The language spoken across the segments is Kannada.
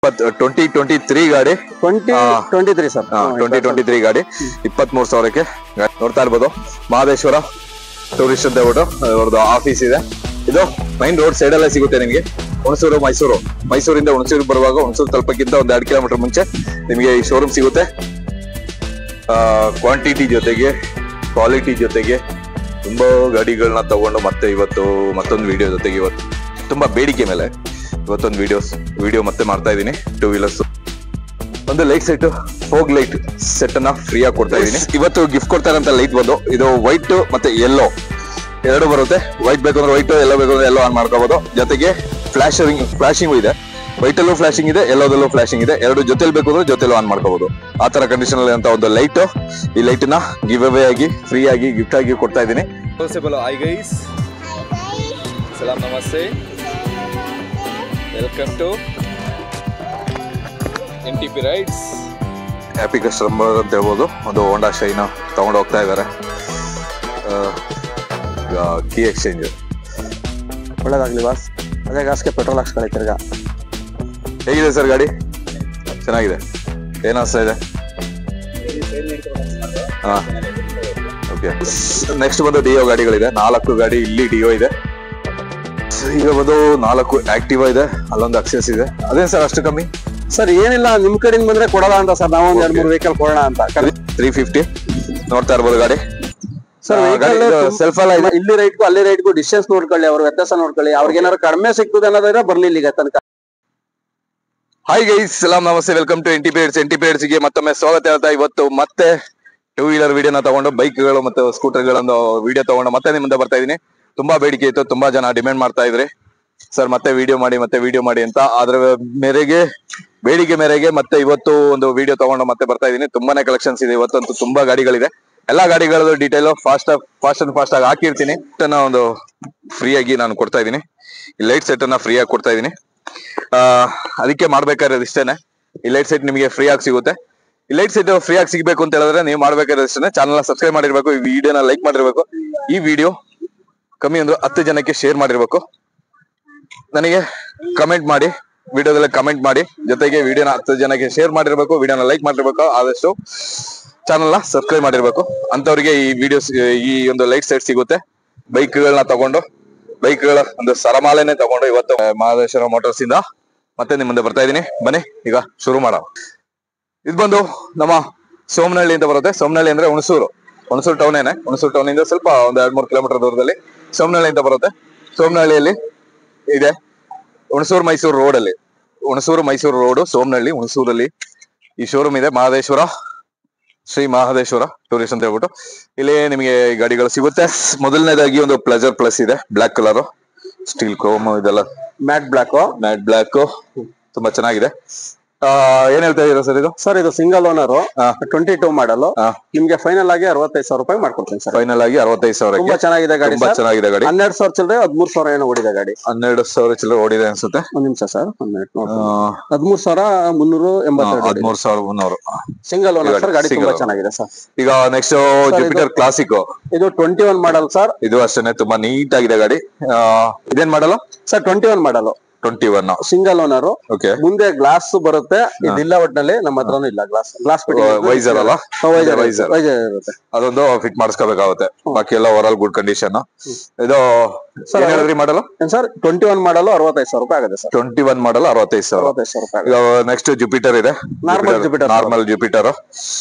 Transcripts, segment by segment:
ಇಪ್ಪತ್ ಟ್ವೆಂಟಿ ಟ್ವೆಂಟಿ ತ್ರೀ ಗಾಡಿ ಟ್ವೆಂಟಿ ಆ. Twenty three sir twenty twenty three ಗಾಡಿ ಇಪ್ಪತ್ತ್ ಮೂರು ಸಾವಿರಕ್ಕೆ ಗಾಡಿ ನೋಡ್ತಾ ಇರ್ಬೋದು ಮಹದೇಶ್ವರ ಟೂರಿಸ್ಟ್ ಅಂತ ಹೇಳ್ಬಿಟ್ಟು ಅವ್ರದ್ದು ಆಫೀಸ್ ಇದೆ ಇದು ಮೈನ್ ರೋಡ್ ಸೈಡ್ ಅಲ್ಲೇ ಸಿಗುತ್ತೆ ನಿಮಗೆ ಹುಣಸೂರು ಮೈಸೂರು ಮೈಸೂರಿಂದ ಹುಣಸೂರು ಬರುವಾಗ ಹುಣಸೂರು ತಲುಪಕ್ಕಿಂತ ಒಂದ್ ಎರಡು ಕಿಲೋಮೀಟರ್ ಮುಂಚೆ ನಿಮಗೆ ಈ ಶೋರೂಮ್ ಸಿಗುತ್ತೆ ಕ್ವಾಂಟಿಟಿ ಜೊತೆಗೆ ಕ್ವಾಲಿಟಿ ಜೊತೆಗೆ ತುಂಬಾ ಗಾಡಿಗಳನ್ನ ತಗೊಂಡು ಮತ್ತೆ ಇವತ್ತು ಮತ್ತೊಂದು ವಿಡಿಯೋ ಜೊತೆಗೆ ಇವತ್ತು ತುಂಬಾ ಬೇಡಿಕೆ ಮೇಲೆ ಇವತ್ತೊಂದು ವಿಡಿಯೋಸ್ ವಿಡಿಯೋ ಮತ್ತೆ ಮಾಡ್ತಾ ಇದ್ದೀನಿ ಟೂ ವೀಲರ್ಸ್ ಒಂದು ಲೈಟ್ ಸೆಟ್ ಹೋಗ್ ಲೈಟ್ ಸೆಟ್ ಅನ್ನ ಫ್ರೀ ಆಗಿ ಕೊಡ್ತಾ ಇದೀನಿ ಇವತ್ತು ಗಿಫ್ಟ್ ಕೊಡ್ತಾರಂತ ಲೈಟ್ ಬಂದು ಇದು ವೈಟ್ ಮತ್ತೆ ಯೆಲ್ಲೋ ಎರಡು ಬರುತ್ತೆ ವೈಟ್ ಬೇಕು ಅಂದ್ರೆ ವೈಟ್ ಎಲ್ಲೋ ಬೇಕು ಅಂದ್ರೆ ಎಲ್ಲೋ ಆನ್ ಮಾಡ್ಕೋಬಹುದು ಜೊತೆಗೆ ಫ್ಲಾಶಿಂಗ್ ಫ್ಲಾಶಿಂಗ್ ಇದೆ ವೈಟ್ ಅಲ್ಲೂ ಫ್ಲಾಶಿಂಗ್ ಇದೆ ಎಲ್ಲೋದಲ್ಲೂ ಫ್ಲಾಶಿಂಗ್ ಇದೆ ಎರಡು ಜೊತೆಲಿ ಬೇಕು ಅಂದ್ರೆ ಜೊತೆಲೂ ಆನ್ ಮಾಡ್ಕೋಬಹುದು ಆ ತರ ಕಂಡೀಷನ್ ಅಲ್ಲಿ ಅಂತ ಒಂದು ಲೈಟ್ ಈ ಲೈಟ್ ನ ಗಿವ್ ಅವೇ ಆಗಿ ಫ್ರೀ ಆಗಿ ಗಿಫ್ಟ್ ಆಗಿ ಕೊಡ್ತಾ ಇದೀನಿ Hi guys. Salam namaste. Welcome to NTP Rides. Happy customer ಅಂತ ಹೇಳ್ಬೋದು ಒಂದು ಹೋಂಡಾ ಶೈನ ತಗೊಂಡು ಹೋಗ್ತಾ ಇದ್ದಾರೆ ಈಗ ಕೀ ಎಕ್ಸ್ಚೇಂಜ್ ಒಳ್ಳೇದಾಗ್ಲಿ ಬಾಸ್ ಅದೇ ಗಾಸ್ಗೆ ಪೆಟ್ರೋಲ್ ಹಾಕ್ಸ್ಕೊಳ್ಳಿ ತಿರ್ಗಾ ಹೇಗಿದೆ ಸರ್ ಗಾಡಿ ಚೆನ್ನಾಗಿದೆ ಏನ್ ಅನಿಸ್ತಾ ಇದೆ ಹಾ ಓಕೆ ನೆಕ್ಸ್ಟ್ ಬಂದು ಡಿಯೋ ಗಾಡಿಗಳಿದೆ ನಾಲ್ಕು ಗಾಡಿ ಇಲ್ಲಿ ಡಿಯೋ ಇದೆ ಈಗ ಬಂದು ನಾಲ್ಕು ಆಕ್ಟಿವಾ ಇದೆ ಅಲ್ಲೊಂದು ಅಕ್ಸೆಸ್ ಇದೆ ಅದೇನ್ ಸರ್ ಅಷ್ಟು ಕಮ್ಮಿ ಸರ್ ಏನಿಲ್ಲ ನಿಮ್ ಕಡೆಯಿಂದ ಬಂದ್ರೆ ಕೊಡಲ್ಲ ಅಂತ ಸರ್ ನಾವು ಒಂದ್ ಎರಡ್ ಮೂರು ವೆಹಿಕಲ್ ಕೊಡೋಣ ಅಂತ ತ್ರೀ ಫಿಫ್ಟಿ ನೋಡ್ತಾ ಇರ್ಬೋದು ಗಾಡಿ ಸರ್ ಆ, ಗಾಡಿ ಸೆಲ್ಫ್ ಅಲ್ಲ ಇದೆ ಇಲ್ಲಿ ರೈಟ್ಗೂ ಅಲ್ಲಿ ರೈಟ್ಗೂ ಡಿಸ್ಟೆನ್ಸ್ ನೋಡ್ಕೊಳ್ಳಿ ಅವ್ರ ವ್ಯತ್ಯಾಸ ನೋಡ್ಕೊಳ್ಳಿ ಅವ್ರಿಗೆ ಏನಾದ್ರು ಕಡಿಮೆ ಸಿಗ್ತದೆ ಅನ್ನೋದಾದ್ರೆ ಬರ್ಲಿ ಇಲ್ಲಿಗೆ ತನಕ ಹಾಯ್ ಗೈಸ್ ಸಲಾಮ್ ನಮಸ್ತೆ ವೆಲ್ಕಮ್ ಟು ಎಂಟಿ ಪೇಡ್ಸ್ ಎಂಟಿ ಪೇಡ್ಸ್ ಗೆ ಮತ್ತೊಮ್ಮೆ ಸ್ವಾಗತ ಹೇಳ್ತಾ ಇವತ್ತು ಮತ್ತೆ ಟೂ ವೀಲರ್ ವಿಡಿಯೋನ ತಗೊಂಡು ಬೈಕ್ಗಳು ಮತ್ತು ಸ್ಕೂಟರ್ಗಳೊಂದು ವಿಡಿಯೋ ತಗೊಂಡು ಮತ್ತೆ ನಿಮ್ಮ ಮುಂದೆ ಬರ್ತಾ ಇದೀನಿ ತುಂಬಾ ಬೇಡಿಕೆ ಇತ್ತು ತುಂಬಾ ಜನ ಡಿಮ್ಯಾಂಡ್ ಮಾಡ್ತಾ ಇದ್ರಿ ಸರ್ ಮತ್ತೆ ವಿಡಿಯೋ ಮಾಡಿ ಮತ್ತೆ ವಿಡಿಯೋ ಮಾಡಿ ಅಂತ ಅದ್ರ ಮೇರೆಗೆ ಬೇಡಿಕೆ ಮೇರೆಗೆ ಮತ್ತೆ ಇವತ್ತು ಒಂದು ವಿಡಿಯೋ ತಗೊಂಡು ಮತ್ತೆ ಬರ್ತಾ ಇದೀನಿ ತುಂಬಾನೇ ಕಲೆಕ್ಷನ್ಸ್ ಇದೆ ಇವತ್ತಂತೂ ತುಂಬಾ ಗಾಡಿಗಳಿದೆ ಎಲ್ಲಾ ಗಾಡಿಗಳದ್ದು detail fast fast and fast ಆಗಿ ಹಾಕಿರ್ತೀನಿ ಇದನ್ನ ಒಂದು ಫ್ರೀ ಆಗಿ ನಾನು ಕೊಡ್ತಾ ಇದೀನಿ ಈ ಲೈಟ್ ಸೆಟ್ ಅನ್ನ ಫ್ರೀ ಆಗಿ ಕೊಡ್ತಾ ಇದೀನಿ ಆ, ಅದಕ್ಕೆ ಮಾಡ್ಬೇಕಾಗಿರೋದು ಇಷ್ಟೇನೆ ಈ ಲೈಟ್ ಸೆಟ್ ನಿಮಗೆ ಫ್ರೀ ಆಗಿ ಸಿಗುತ್ತೆ ಈ ಲೈಟ್ ಸೆಟ್ ಫ್ರೀ ಆಗಿ ಸಿಗ್ಬೇಕು ಅಂತ ಹೇಳಿದ್ರೆ ನೀವು ಮಾಡ್ಬೇಕಾಗಿರೋದು ಇಷ್ಟೇನೆ ಚಾನಲ್ ಸಬ್ಸ್ಕ್ರೈಬ್ ಮಾಡಿರ್ಬೇಕು ಈ ವಿಡಿಯೋನ ಲೈಕ್ ಮಾಡಿರ್ಬೇಕು ಈ ವಿಡಿಯೋ ಕಮ್ಮಿ ಅಂದ್ರೆ ಹತ್ತು ಜನಕ್ಕೆ ಶೇರ್ ಮಾಡಿರ್ಬೇಕು ನನಗೆ ಕಮೆಂಟ್ ಮಾಡಿ ವಿಡಿಯೋದಲ್ಲಿ ಕಮೆಂಟ್ ಮಾಡಿ ಜೊತೆಗೆ ವಿಡಿಯೋನ ಹತ್ತು ಜನಕ್ಕೆ ಶೇರ್ ಮಾಡಿರ್ಬೇಕು ವಿಡಿಯೋನ ಲೈಕ್ ಮಾಡಿರ್ಬೇಕು ಆದಷ್ಟು ಚಾನಲ್ನ ಸಬ್ಸ್ಕ್ರೈಬ್ ಮಾಡಿರ್ಬೇಕು ಅಂತವ್ರಿಗೆ ಈ ವಿಡಿಯೋಸ್ ಈ ಒಂದು ಲೈಟ್ ಸೆಟ್ ಸಿಗುತ್ತೆ ಬೈಕ್ಗಳನ್ನ ತಗೊಂಡು ಬೈಕ್ಗಳ ಒಂದು ಸರಮಾಲೆನೆ ತಗೊಂಡು ಇವತ್ತು ಮಹದೇಶ್ವರ ಮೋಟಾರ್ಸ್ ಇಂದ ಮತ್ತೆ ನಿಮ್ ಮುಂದೆ ಬರ್ತಾ ಇದೀನಿ ಬನ್ನಿ ಈಗ ಶುರು ಮಾಡೋಣ ಇದು ಬಂದು ನಮ್ಮ ಸೋಮನಹಳ್ಳಿ ಅಂತ ಬರುತ್ತೆ ಸೋಮನಹಳ್ಳಿ ಅಂದ್ರೆ ಹುಣಸೂರು ಹುಣಸೂರು ಟೌನ್ ಏನೆ ಹುಣಸೂರು ಟೌನ್ ಇಂದ ಸ್ವಲ್ಪ ಒಂದ್ ಎರಡ್ ಮೂರು ಕಿಲೋಮೀಟರ್ ದೂರದಲ್ಲಿ ಸೋಮನಹಳ್ಳಿ ಅಂತ ಬರುತ್ತೆ ಸೋಮನಹಳ್ಳಿಯಲ್ಲಿ ಇದೆ ಹುಣಸೂರು ಮೈಸೂರು ರೋಡ್ ಅಲ್ಲಿ ಹುಣಸೂರು ಮೈಸೂರು ರೋಡ್ ಸೋಮನಹಳ್ಳಿ ಹುಣಸೂರಲ್ಲಿ ಈ ಶೋರೂಮ್ ಇದೆ ಮಹದೇಶ್ವರ ಶ್ರೀ ಮಹದೇಶ್ವರ ಟೂರಿಸ್ಟ್ ಅಂತ ಹೇಳ್ಬಿಟ್ಟು ಇಲ್ಲಿ ನಿಮಗೆ ಗಾಡಿಗಳು ಸಿಗುತ್ತೆ ಮೊದಲನೇದಾಗಿ ಒಂದು ಪ್ಲೆಜರ್ ಪ್ಲಸ್ ಇದೆ ಬ್ಲಾಕ್ ಕಲರ್ ಸ್ಟೀಲ್ ಕ್ರೋಮ್ ಇದೆಲ್ಲ ಮ್ಯಾಟ್ ಬ್ಲಾಕ್ ಮ್ಯಾಟ್ ಬ್ಲಾಕ್ ತುಂಬಾ ಚೆನ್ನಾಗಿದೆ ಆ, ಏನ್ ಹೇಳ್ತಾ ಇದೀರಾ ಸರ್ ಇದು ಸರ್ ಇದು ಸಿಂಗಲ್ ಓನರ್ ಹಾ. ಟ್ವೆಂಟಿ ಟೂ ಮಾಡಲು ಹಾ. ನಿಮ್ಗೆ ಫೈನಲ್ ಆಗಿ ಅರವತ್ತೈದು ಸಾವಿರ ರೂಪಾಯಿ ಮಾಡ್ಕೊಡ್ತೀನಿ ಸರ್ ಫೈನಲ್ ಆಗಿ ಅರವತ್ತೈದು ತುಂಬಾ ಸಾವಿರಕ್ಕೆ ಚೆನ್ನಾಗಿದೆ ಗಾಡಿ ತುಂಬಾ ಸರ್ ಚೆನ್ನಾಗಿದೆ ಗಾಡಿ ಹನ್ನೆರಡು ಸಾವಿರ ಚಿಲ್ಲರೆ ಹದ್ಮೂರು ಸಾವಿರ ಏನೋ ಓಡಿದೆ ಗಾಡಿ ಹನ್ನೆರಡು ಸಾವಿರ ಚಿಲ್ಲರೆ ಓಡಿದೆ ಅನ್ಸುತ್ತೆ ಒಂದ್ ನಿಮಿಷ ಸರ್ ಒಂದ್ ಮಿನಿಟ್ ಆ, ನೋಡಿ ಹದ್ಮೂರು ಸಾವಿರ ಮುನ್ನೂರು ಎಂಬತ್ತೆರಡು ಹದಿಮೂರು ಸಾವಿರ ಮುನ್ನೂರು ಸಿಂಗಲ್ ಓನರ್ ಸರ್ ಗಾಡಿ ತುಂಬಾ Single. ಚೆನ್ನಾಗಿದೆ ಸರ್ ಈಗ ನೆಕ್ಸ್ಟ್ ಜುಪಿಟರ್ ಕ್ಲಾಸಿಕ್ ಇದು ಟ್ವೆಂಟಿ ಒನ್ ಮಾಡಲ್ ಸರ್ ಇದು ಅಷ್ಟೇನೆ ತುಂಬಾ ನೀಟ್ ಆಗಿದೆ ಗಾಡಿ ಆ, ಇದೇನ್ model sir twenty one model twenty one single owner okay ಮುಂದೆ ಗ್ಲಾಸ್ ಬರುತ್ತೆ ಇದಿಲ್ಲ ಒಟ್ಟಿನಲ್ಲಿ ನಮ್ಮ ಹತ್ರನೂ ಇಲ್ಲ ಗ್ಲಾಸ್ ಗ್ಲಾಸ್ ವೈಸರ್ ಅಲ್ಲ ವೈಸರ್ ವೈಸರ್ ಇರುತ್ತೆ ಅದೊಂದು ಫಿಟ್ ಮಾಡಿಸ್ಕೋಬೇಕಾಗುತ್ತೆ ಬಾಕಿ ಎಲ್ಲ ಓವರ್ ಆಲ್ ಗುಡ್ ಕಂಡೀಷನ್ ಇದು Sir, ಏನ್ ಹೇಳಿದ್ರಿ ಮಾಡಲ್ಲ ಏನ್ ಸರ್ ಟ್ವೆಂಟಿ ಒನ್ ಮಾಡಲು ಅರವತ್ತೈದು ಸಾವಿರ ರೂಪಾಯಿ ಆಗುತ್ತೆ ಸರ್ ಟ್ವೆಂಟಿ ಒನ್ ಮಾಡಲ್ ಅರವತ್ತೈದು ಸಾವಿರ ಅರವತ್ತೈದು ಸಾವಿರ ರೂಪಾಯಿ ಆಗುತ್ತೆ. ಈಗ ನೆಕ್ಸ್ಟ್ ಜುಪಿಟರ್ ಇದೆ Normal Jupiter. ನಾರ್ಮಲ್ ಜುಪಿಟರ್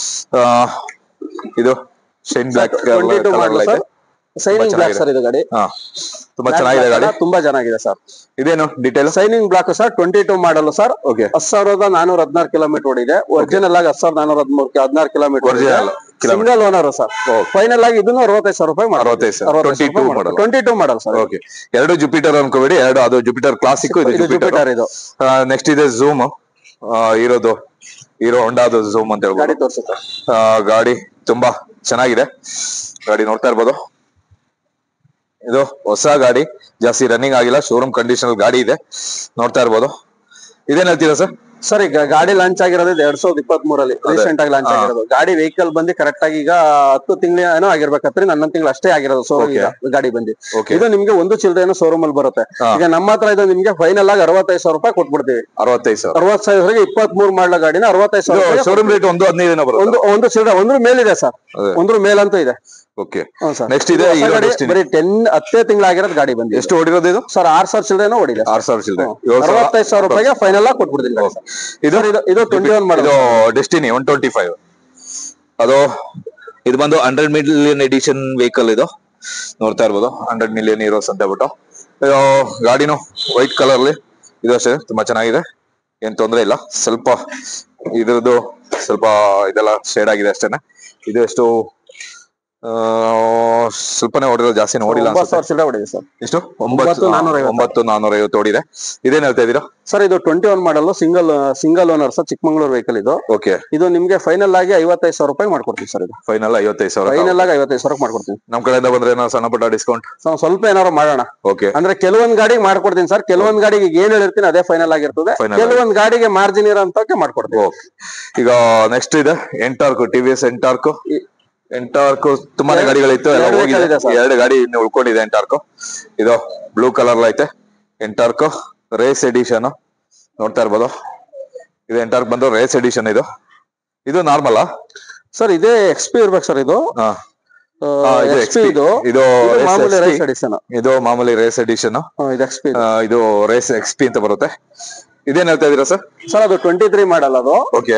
ಇದು shine black 22 model sir signing black sir ಇದು ಗಾಡಿ ಹಾ ತುಂಬಾ ಚೆನ್ನಾಗಿದೆ ಗಾಡಿ ತುಂಬಾ ಚೆನ್ನಾಗಿದೆ ಸರ್ ಇದೇನು detail shining black sir twenty two model sir okay ಹತ್ತು ಸಾವಿರದ ನಾನೂರ ಹದಿನಾರು ಕಿಲೋಮೀಟರ್ ಓಡಿದೆ ಒರಿಜಿನಲ್ ಆಗಿ ಹತ್ತು ಸಾವಿರದ ನಾನೂರ ಹದಿಮೂರು ಹದಿನಾರು kilometre Original single owner sir final ಆಗಿ ಇದನ್ನು ಅರವತ್ತೈದು ಸಾವಿರ ರೂಪಾಯಿ ಅರವತ್ತೈದು ಸಾವಿರ. 22 model. Twenty two model sir okay ಎರಡು ಜುಪಿಟರ್ ಅನ್ಕೋಬೇಡಿ ಎರಡು ಅದು ಜುಪಿಟರ್ ಕ್ಲಾಸಿಕ್ ಇದು ಇದು ಜುಪಿಟರ್ ಜುಪಿಟರ್ ಇದು ನೆಕ್ಸ್ಟ್ ಇದೆ ಝೂಮ್ ಇರೋದು ಹೀರೋ ಹೊಂಡಾದು ಝೂಮ್ ಅಂತ ಗಾಡಿ ಹೇಳ್ಬೋದು ತೋರಿಸುತ್ತೆ ಆ, ಗಾಡಿ ತುಂಬಾ ಚೆನ್ನಾಗಿದೆ ಗಾಡಿ ನೋಡ್ತಾ ಇರ್ಬೋದು ಇದು ಹೊಸ ಗಾಡಿ ಜಾಸ್ತಿ ರನ್ನಿಂಗ್ ಆಗಿಲ್ಲ ಶೋರೂಮ್ ಕಂಡೀಷನ್ ಗಾಡಿ ಇದೆ ನೋಡ್ತಾ ಇರ್ಬೋದು ಇದೇನ್ ಹೇಳ್ತೀರಾ ಸರ್ ಸರ್ ಈಗ ಗಾಡಿ ಲಾಂಚ್ ಆಗಿರೋದು ಇದು ಎರಡ್ ಸಾವಿರದ ಇಪ್ಪತ್ತ್ ಮೂರಲ್ಲಿ ರೀಸೆಂಟ್ ಆಗಿ ಲಾಂಚ್ ಹಾ. ಆಗಿರೋದು ಗಾಡಿ ವೆಹಿಕಲ್ ಬಂದು ಕರೆಕ್ಟ್ ಆಗಿ ಈಗ ಹತ್ತು ತಿಂಗಳ ಏನೋ ಆಗಿರ್ಬೇಕತ್ರಿ ಹನ್ನೊಂದು ತಿಂಗಳು ಅಷ್ಟೇ ಆಗಿರೋದು ಶೋರೂಮ್ Okay. ಗಾಡಿ ಬಂದು ಓಕೆ ಇದು ನಿಮ್ಗೆ ಒಂದು ಚಿಲ್ಲರೆ ಏನೋ ಶೋರೂಮ್ ಅಲ್ಲಿ ಬರುತ್ತೆ ಹಾ. ಈಗ ನಮ್ಮ ಹತ್ರ ಇದು ನಿಮ್ಗೆ ಫೈನಲ್ ಆಗಿ ಅರವತ್ತೈದು ಸಾವಿರ ರೂಪಾಯಿ ಕೊಟ್ಬಿಡ್ತೀವಿ ಅರವತ್ತೈದು ಸಾವಿರ ಅರವತ್ ಸಾವಿರಗೆ ಇಪ್ಪತ್ತ್ ಮೂರು ಮಾಡಲ ಗಾಡಿನ ಅರವತ್ತೈದು ಸಾವಿರ ರೂಪಾಯಿಗೆ ಶೋರೂಮ್ ರೇಟ್ ಒಂದು ಹದಿನೈದು ಬರುತ್ತೆ ಒಂದು ಒಂದು ಚಿಲ್ಲರೆ ಒಂದ್ರ ಮೇಲಿದೆ ಸರ್ ಅದೇ. ಒಂದ್ರ ಮೇಲಂತೂ ಇದೆ ಓಕೆ ಹ್ಮ್ ಸರ್ ನೆಕ್ಸ್ಟ್ ಇದೆ ಹೊಸ Hero ಗಾಡಿ Destiny. ಬರೀ ಟೆನ್ ಹತ್ತೇ ತಿಂಗಳಾಗಿರೋದು ಗಾಡಿ ಬಂದಿದೆ ಎಷ್ಟು ಹೊಡಿರೋದು ಇದು ಸರ್ ಆರ್ ಸಾವಿರ ಚಿಲ್ಲರೆನೋ ಹೊಡಿದೆ ಆರ್ ಸಾವಿರ ಚಿಲ್ಲರೆ ಏಳು ಸಾವಿರ ಅರವತ್ತೈದು ಸಾವಿರ ರೂಪಾಯಿಗೆ ಫೈನಲ್ ಆಗಿ ಕೊಟ್ಬಿಡ್ತೀನಿ ಗಾಡಿ ಸರ್. ಇದು ಸರ್, ಇದು ಇದು ಟ್ವೆಂಟಿ ಒನ್ ಇದು ಮಾಡೋದು ಡೆಸ್ಟಿನಿ ಒನ್ ಟ್ವೆಂಟಿ ಫೈವ್ ಅದು ಇದು ಬಂದು ಹಂಡ್ರೆಡ್ ಮಿಲಿಯನ್ ಎಡಿಷನ್ ವೆಹಿಕಲ್ ಇದು ನೋಡ್ತಾ ಇರ್ಬೋದು ಹಂಡ್ರೆಡ್ ಮಿಲಿಯನ್ ಹೀರೋಸ್ ಅಂತ ಹೇಳ್ಬಿಟ್ಟು ಇದು ಗಾಡಿನು ವೈಟ್ ಕಲರ್ ಅಲ್ಲಿ ಇದು ಅಷ್ಟೇ ತುಂಬಾ ಚೆನ್ನಾಗಿದೆ ಏನ್ ತೊಂದ್ರೆ ಇಲ್ಲ ಸ್ವಲ್ಪ ಇದ್ರದ್ದು ಸ್ವಲ್ಪ ಇದೆಲ್ಲ ಶೇಡ್ ಆಗಿದೆ ಅಷ್ಟೇನೆ ಇದು ಎಷ್ಟು ಆ, ಸ್ವಲ್ಪನೇ ಹೊಡಿರೋದು ಜಾಸ್ತಿ ನೋಡಿಲ್ಲ ಒಂಬತ್ತು ಅನ್ಸುತ್ತೆ ಸಾವಿರ ಚಿಲ್ಲರೆ ಹೊಡಿದೆ ಸರ್ ಎಷ್ಟು ಒಂಬತ್ತು ಒಂಬತ್ತು ನಾನ್ನೂರೈವತ್ತು. ಒಂಬತ್ತು ನಾನೂರ ಐವತ್ತು ಓಡಿದೆ ಇದೇನ್ ಹೇಳ್ತಾ ಇದೀರಾ ಸರ್ ಇದು twenty one model single single owner sir Chikmagalur vehicle ಇದು ಓಕೆ ಇದು ನಿಮ್ಗೆ ಫೈನಲ್ ಆಗಿ ಐವತ್ತೈದು ಸಾವಿರ ರೂಪಾಯಿ ಮಾಡ್ಕೊಡ್ತೀನಿ ಸರ್ ಇದು ಫೈನಲ್ ಐವತ್ತೈದು ಸಾವಿರ ಫೈನಲ್ ಆಗಿ ಐವತ್ತೈದು ಸಾವಿರ ಮಾಡ್ಕೊಡ್ತೀನಿ ನಮ್ ಕಡೆಯಿಂದ ಬಂದ್ರೆ ಏನೋ ಸಣ್ಣ ಪುಟ್ಟ ಡಿಸ್ಕೌಂಟ್ ಸೊ ಸ್ವಲ್ಪ ಏನಾದ್ರು ಮಾಡೋಣ ಓಕೆ ಅಂದ್ರೆ ಕೆಲವೊಂದ್ ಗಾಡಿಗೆ ಮಾಡ್ಕೊಡ್ತೀನಿ ಸರ್ ಕೆಲವೊಂದ್ ಗಾಡಿಗೆ ಈಗ ಏನ್ ಹೇಳಿರ್ತೀನಿ ಅದೇ ಫೈನಲ್ ಆಗಿರ್ತದೆ Final ಆಗಿ. ಕೆಲವೊಂದ್ ಗಾಡಿಗೆ ಮಾರ್ಜಿನ್ ಇರೋಂತಕ್ಕೆ ಮಾಡ್ಕೊಡ್ತೀನಿ ಓಕೆ ಈಗ ನೆಕ್ಸ್ಟ್ ಇದೆ Ntorq T V S Ntorq ಈ- ಎಂಟಾರ್ಕ್ ತುಂಬಾನೇ ಎರಡು- ಗಾಡಿಗಳಿತ್ತು ಎಲ್ಲ ಎರಡು ಹೋಗಿದೆ vehicle ಇದೆ sir. ಎರಡು ಗಾಡಿ ಇನ್ನು ಉಳ್ಕೊಂಡಿದೆ ಎಂಟಾರ್ಕ್ ಇದು ಬ್ಲೂ ಕಲರ್ ಐತೆ ಎಂಟಾರ್ಕ್ ರೇಸ್ ಎಡಿಷನ್ ನೋಡ್ತಾ ಇರ್ಬೋದು ಇದು ಎಂಟಾರ್ಕ್ ಬಂದು ರೇಸ್ ಎಡಿಷನ್ ಇದು ಇದು ನಾರ್ಮಲ್ ಸರ್ ಇದೇ ಎಕ್ಸ್ ಪಿ ಇರ್ಬೇಕು ಸರ್ ಇದು ಹಾ ಹಾ, ಇದು ಎಕ್ಸ್ ಪಿ XP. ಇದು ಇದು ಇದು race ಮಾಮೂಲಿ XP. ರೈಸ್ ಎಡಿಷನ್ ಇದು ಮಾಮೂಲಿ ರೇಸ್ ಎಡಿಷನ್ ಇದು ಎಕ್ಸ್ ಪಿ ಇದು ರೇಸ್ ಎಕ್ಸ್ ಪಿ ಅಂತ ಬರುತ್ತೆ ಇದೇನ್ ಹೇಳ್ತಾ ಇದೀರಾ ಸರ್ ಸರ್ ಅದು ಟ್ವೆಂಟಿ ತ್ರೀ ಮಾಡಲ್ ಅದು okay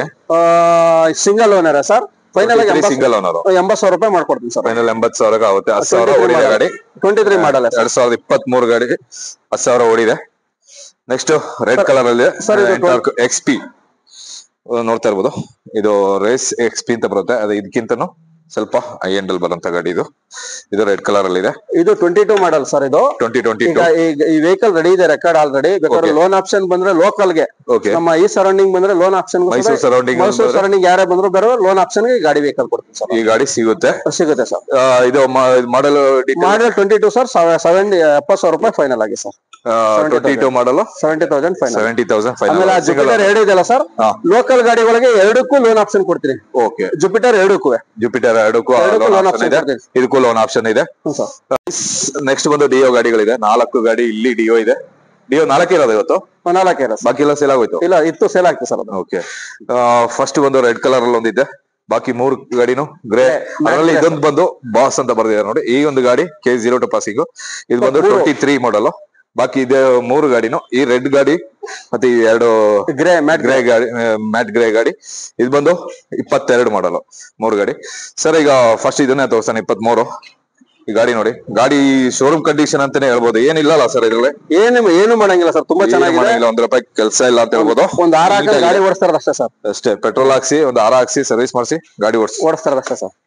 single owner sir final ಆಗಿ ಎಂಬತ್ತು- ಸಿಂಗಲ್ ಓನರ್ ಎಂಬತ್ ಸಾವಿರ ರೂಪಾಯಿ ಮಾಡ್ಕೊಡ್ತೀನಿ ಸರ್ ಫೈನಲ್ ಎಂಬತ್ ಸಾವಿರ ಆಗುತ್ತೆ ಹತ್ತು ಸಾವಿರ 23 ಓಡಿದೆ ಗಾಡಿ ಟ್ವೆಂಟಿ ತ್ರೀ ಮಾಡಲ್ ಎರಡ್ ಸಾವಿರದ ಇಪ್ಪತ್ತ್ ಮೂರು ಗಾಡಿ ಹತ್ತು ಸಾವಿರ ಓಡಿದೆ ನೆಕ್ಸ್ಟ್ ರೆಡ್ ಕಲರ್ ಅಲ್ಲಿ sir, ಇದು ಎಕ್ಸ್ ಪಿ ನೋಡ್ತಾ ಇರ್ಬೋದು ಇದು ರೇಸ್ ಎಕ್ಸ್ ಪಿ ಅಂತ ಬರುತ್ತೆ ಅದು ಇದಕ್ಕಿಂತನೂ ಸ್ವಲ್ಪ ಐ ಎಂಡ್ ಅಲ್ಲಿ ಬರುವಂತ ಗಾಡಿ ಇದು ಇದು ರೆಡ್ ಕಲರ್ ಅಲ್ಲಿ ಇದೆ ಇದು ಟ್ವೆಂಟಿ ಟೂ ಮಾಡಲ್ ಸರ್ ಇದು ಟ್ವೆಂಟಿ ಟ್ವೆಂಟಿ ಈಗ ಈಗ ಈ ವೆಹಿಕಲ್ ರೆಡಿ ಇದೆ ರೆಕಾರ್ಡ್ ಆಲ್ರೆಡಿ ಬೇಕಾದ್ರೆ Okay. ಲೋನ್ ಆಪ್ಷನ್ ಬಂದ್ರೆ ಲೋಕಲ್ ಗೆ ಓಕೆ ನಮ್ಮ ಈ ಸರೌಂಡಿಂಗ್ ಬಂದ್ರೆ loan option Mysore surrounding Mysore ಬಂದ್ರೆ? ಸರೌಂಡಿಂಗ್ ಯಾರೇ ಬಂದ್ರು ಬರೋ ಲೋನ್ ಆಪ್ಷನ್ ಗೆ ಗಾಡಿ ವೆಹಿಕಲ್ ಕೊಡ್ತೀನಿ ಸರ್ ಈ ಗಾಡಿ ಸಿಗುತ್ತೆ ಸಿಗುತ್ತೆ ಸರ್ ಆ, ಇದು model model twenty two sir seven ಎಪ್ಪತ್ತು ಸಾವಿರ ರೂಪಾಯಿ ಫೈನಲ್ ಆಗಿ sir twenty two model seventy thousand final seventy thousand ಆಮೇಲೆ ಆ ಫೈನಲ್ ಜುಪಿಟರ್ ಎರಡು ಇದೆಯಲ್ಲ ಸರ್ ಹಾ. ಲೋಕಲ್ ಗಾಡಿಗಳಿಗೆ ಎರಡಕ್ಕೂ ಲೋನ್ ಆಪ್ಷನ್ ಕೊಡ್ತೀನಿ ಓಕೆ ಜುಪಿಟರ್ ಎರಡಕ್ಕೂ ಜುಪಿಟರ್ ಎರಡಕ್ಕೂ ಎರಡಕ್ಕೂ ಲೋನ್ loan ಆಪ್ಷನ್ option ಇದೆ ಕೊಡ್ತೀವಿ. ಇದಕ್ಕೂ ಲೋನ್ ಆಪ್ಷನ್ ಇದೆ ಹ್ಞೂ ಸರ್ ನೆಕ್ಸ್ಟ್ ಬಂದು ಡಿಯೋ ಗಾಡಿಗಳಿದೆ ನಾಲ್ಕು ಗಾಡಿ ಇಲ್ಲಿ ಡಿಯೋ ಇದೆ ಡಿಯೋ ನಾಲ್ಕೇ ಇರೋದು ಇವತ್ತು ನಾಲ್ಕೇ ಇದೆ ಸರ್ ಬಾಕಿ ಎಲ್ಲ ಸೇಲ್ ಆಗೋಯ್ತು ಇಲ್ಲ ಇತ್ತು ಸೇಲ್ ಆಗ್ತದೆ ಸರ್ ಅದು ಓಕೆ ಫಸ್ಟ್ ಒಂದು ರೆಡ್ ಕಲರ್ ಅಲ್ಲಿ ಒಂದಿದೆ ಬಾಕಿ ಮೂರು ಗಾಡಿನು ಗ್ರೇ Grey, ಅದರಲ್ಲಿ matte ಇದೊಂದು ಬಂದು ಬಾಸ್ ಅಂತ ಬರ್ದಿದೆ ನೋಡಿ ಈ ಒಂದು ಗಾಡಿ ಕೆ ಜೀರೋ ಟು ಪಾಸಿಂಗ್ ಇದು ಬಂದು ಮೂರು. ಟ್ವೆಂಟಿ ತ್ರೀ ಮಾಡಲ್ ಬಾಕಿ ಇದೆ ಮೂರು ಗಾಡಿನು ಈ ರೆಡ್ ಗಾಡಿ ಮತ್ತೆ ಈ ಎರಡು ಗ್ರೇ ಮ್ಯಾಟ್ ಗ್ರೇ ಗಾಡಿ ಮ್ಯಾಟ್ ಗ್ರೇ ಗಾಡಿ ಇದು ಬಂದು ಇಪ್ಪತ್ತೆರಡು ಮಾಡಲು ಮೂರು ಗಾಡಿ ಸರ್ ಈಗ ಫಸ್ಟ್ ಇದನ್ನೇ ತೋರ್ಸಾನೆ ಇಪ್ಪತ್ತ್ ಮೂರು ಈ ಗಾಡಿ ನೋಡಿ ಗಾಡಿ ಶೋರೂಮ್ ಕಂಡೀಷನ್ ಅಂತಾನೆ ಹೇಳ್ಬೋದು ಏನಿಲ್ಲಲ್ಲ ಸರ್ ಇದ್ರಲ್ಲಿ ಏನು ಏನು ಮಾಡಂಗಿಲ್ಲ ಸರ್ ತುಂಬಾ ಏನು ಚೆನ್ನಾಗಿದೆ ಮಾಡಂಗಿಲ್ಲ, ಒಂದ್ ರೂಪಾಯಿ ಕೆಲಸ ಇಲ್ಲ ಅಂತ ಹೇಳ್ಬೋದು ಒಂದ್ ಆರ್ ಹಾಕಿ ನೀಟಾಗಿದೆ. ಗಾಡಿ ಓಡಿಸ್ತಾರದು ಅಷ್ಟೇ ಸರ್ ಅಷ್ಟೇ ಪೆಟ್ರೋಲ್ ಹಾಕ್ಸಿ ಒಂದು ಆರ ಹಾಕ್ಸಿ ಸರ್ವಿಸ್ ಮಾಡಿಸಿ ಗಾಡಿ ಓಡಿಸಿ ಓಡಿಸ್ತಾರದು ಅಷ್ಟೇ ಸರ್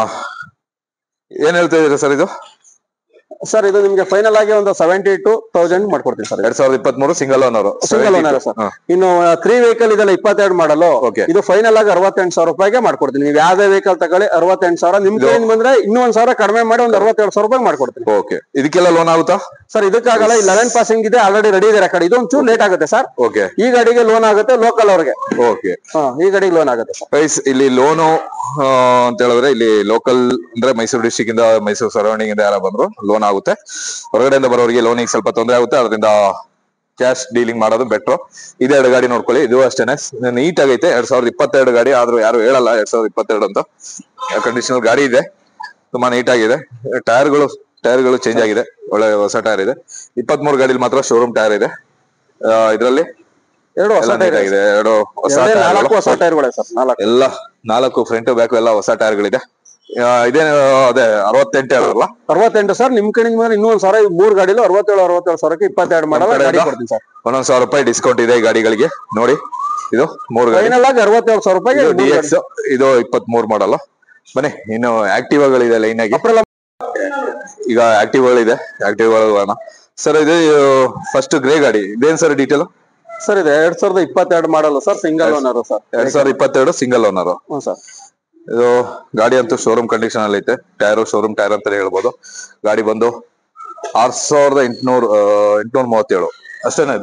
ಏನ್ ಹೇಳ್ತಾ ಇದೀರಾ ಸರ್ ಇದು ಸರ್ ಇದು ನಿಮ್ಗೆ ಫೈನಲ್ ಆಗಿ ಒಂದು ಸೆವೆಂಟಿ ಟು ತೌಸಂಡ್ ಮಾಡ್ಕೊಡ್ತೀನಿ ಸರ್ ಎರಡ್ ಸಾವಿರದ ಇಪ್ಪತ್ತ್ ಮೂರು single owner single owner sir ಇನ್ನು ತ್ರೀ ವೆಹಿಕಲ್ ಇದೆಲ್ಲ ಇಪ್ಪತ್ತೆರಡು ಮಾಡಲು Okay. ಇದು ಫೈನಲ್ ಆಗಿ ಅರವತ್ತೆಂಟು ಸಾವಿರ ರೂಪಾಯಿಗೆ ಮಾಡ್ಕೊಡ್ತೀನಿ ನೀವು ಯಾವ್ದೇ ವೆಹಿಕಲ್ ತಗೊಳ್ಳಿ ಅರವತ್ತೆಂಟು ಸಾವಿರ ನಿಮ್ ಕೈಯಿಂದ ಬಂದ್ರೆ ಇನ್ನೂ ಒಂದ್ ಸಾವಿರ ಕಡಿಮೆ ಮಾಡಿ ಒಂದ್ ಅರವತ್ತೆರಡು ಸಾವಿರ ರೂಪಾಯಿ ಮಾಡ್ಕೊಡ್ತೀನಿ ಓಕೆ ಇದಕ್ಕೆಲ್ಲ ಲೋನ್ ಆಗುತ್ತಾ ಸರ್ ಇದಕ್ಕಾಗಲ್ಲ ಈ ಲೆವೆನ್ ಪಾಸಿಂಗ್ ಇದೆ ಆಲ್ರೆಡಿ ರೆಡಿ ಇದೆ ರೆಕಾರ್ಡ್ ಇದು ಒಂಚೂರು ಲೇಟ್ ಆಗುತ್ತೆ ಸರ್ ಓಕೆ ಈ ಗಾಡಿಗೆ ಲೋನ್ ಆಗುತ್ತೆ ಲೋಕಲ್ ಅವ್ರಿಗೆ ಓಕೆ ಹಾ ಈ ಗಾಡಿಗೆ ಲೋನ್ ಆಗುತ್ತೆ ಸರ್ ಪ್ರೈಸ್ ಇಲ್ಲಿ ಲೋನು ಅಂತ ಹೇಳಿದ್ರೆ ಇಲ್ಲಿ ಲೋಕಲ್ ಅಂದ್ರೆ ಮೈಸೂರು ಡಿಸ್ಟಿಕ್ ಇಂದ ಮೈಸೂರು ಸರೌಂಡಿಂಗ್ ಇಂದ ಯಾರ ಬಂದ್ರು ಲೋನ್ ಆಗುತ್ತೆ ಹೊರಗಡೆಯಿಂದ ಬರೋರಿಗೆ ಲೋನಿಗೆ ಸ್ವಲ್ಪ ತೊಂದರೆ ಆಗುತ್ತೆ ಅದರಿಂದ ಕ್ಯಾಶ್ ಡೀಲಿಂಗ್ ಮಾಡೋದು ಬೆಟ್ರು ಇದೆರಡು ಗಾಡಿ ನೋಡ್ಕೊಳ್ಳಿ ಇದು ಅಷ್ಟೇನೆ ನೀಟ್ ಆಗೈತೆ ಎರಡ್ ಸಾವಿರದ ಇಪ್ಪತ್ತೆರಡು ಗಾಡಿ ಆದ್ರೂ ಯಾರು ಹೇಳಲ್ಲ ಎರಡ್ ಸಾವಿರದ ಇಪ್ಪತ್ತೆರಡು ಅಂತ ಕಂಡೀಷನಲ್ ಗಾಡಿ ಇದೆ ತುಂಬಾ ನೀಟ್ ಆಗಿದೆ ಟೈರ್ಗಳು ಟೈರ್ಗಳು ಚೇಂಜ್ ಆಗಿದೆ ಒಳ್ಳೆ ಹೊಸ ಟೈರ್ ಇದೆ ಇಪ್ಪತ್ಮೂರು ಗಾಡಿಲಿ ಮಾತ್ರ ಶೋರೂಮ್ ಟೈರ್ ಇದೆ ಇದರಲ್ಲಿ ಎರಡು ಹೊಸ ಎಲ್ಲ ಟೈರ್ ನೀಟ್ ಆಗಿದೆ ಎರಡು ಹೊಸ ಎರಡೇ ಟೈರ್ಗಳು. ನಾಲ್ಕು ಹೊಸ ಟೈರ್ಗಳೇ ಸರ್ ನಾಲ್ಕು ಎಲ್ಲ ನಾಲ್ಕು ಫ್ರಂಟ್ ಬ್ಯಾಕ್ ಎಲ್ಲ ಹೊಸ ಟೈರ್ಗಳಿದೆ ಇದೇ ಅದೇ ಅರವತ್ತೆಂಟು ಹೇಳಲ್ಲ ಅರವತ್ತೆಂಟು ಸರ್ ನಿಮ್ ಕಡೆಯಿಂದ ಬಂದ್ರೆ ಇನ್ನೂ ಒಂದ್ ಸಾವಿರ ಈ ಮೂರ್ ಗಾಡಿಲು ಅರವತ್ತೇಳು ಅರವತ್ತೇಳು ಸಾವಿರಕ್ಕೆ ಇಪ್ಪತ್ತೆರಡು ಮಾಡಲ್ಲ ನಮ್ ಗಾಡಿ ಕಡೆಯಿಂದ? ಕೊಡ್ತೀನಿ ಸರ್ ಒಂದೊಂದ್ ಸಾವಿರ ರೂಪಾಯಿ ಡಿಸ್ಕೌಂಟ್ ಇದೆ ಈ ಗಾಡಿಗಳಿಗೆ ನೋಡಿ ಇದು ಮೂರು ಗಾಡಿ ಫೈನಲ್ ಆಗಿ ಅರವತ್ತೇಳು ಸಾವಿರ ರೂಪಾಯಿಗೆ ಇದು ಈ ಡಿ ಮೂರ್ ಎಕ್ಸ್ ಇದು ಇಪ್ಪತ್ತ್ ಮೂರು ಮಾಡಲ್ಲ ಬನ್ನಿ ಇನ್ನು ಆಕ್ಟಿವಾಗಳಿದೆ ಲೈನ್ ಆಗಿ April ಈಗ ಆಕ್ಟಿವಾಗಳಿದೆ ಆಕ್ಟಿವಾ ಸರ್ ಇದು ಫಸ್ಟ್ ಗ್ರೇ ಗಾಡಿ ಇದೇನ್ ಸರ್ ಡೀಟೇಲ್ ಸರ್ ಇದೆ ಎರಡ್ ಸಾವಿರದ ಇಪ್ಪತ್ತೆರಡು ಮಾಡಲ್ಲ ಸರ್ ಸಿಂಗಲ್ ಓನರ್ ಸರ್ ಎರಡ್ ಸಾವಿರದ ಇಪ್ಪತ್ತೆರಡು ಸಿಂಗಲ್ ಓನರ್ ಹ್ಞೂ ಸರ್ ಇದು ಗಾಡಿ ಅಂತೂ ಶೋರೂಮ್ ಕಂಡೀಷನ್ ಅಲ್ಲಿ ಐತೆ ಟೈರು ಶೋರೂಮ್ ಟೈರ್ ಅಂತಾನೆ ಹೇಳ್ಬೋದು ಗಾಡಿ ಬಂದು ಆರ್ ಸಾವಿರದ ಎಂಟುನೂರು ಎಂಟುನೂರ ಮೂವತ್ತೇಳು ಅಷ್ಟೇನಾ ಇದು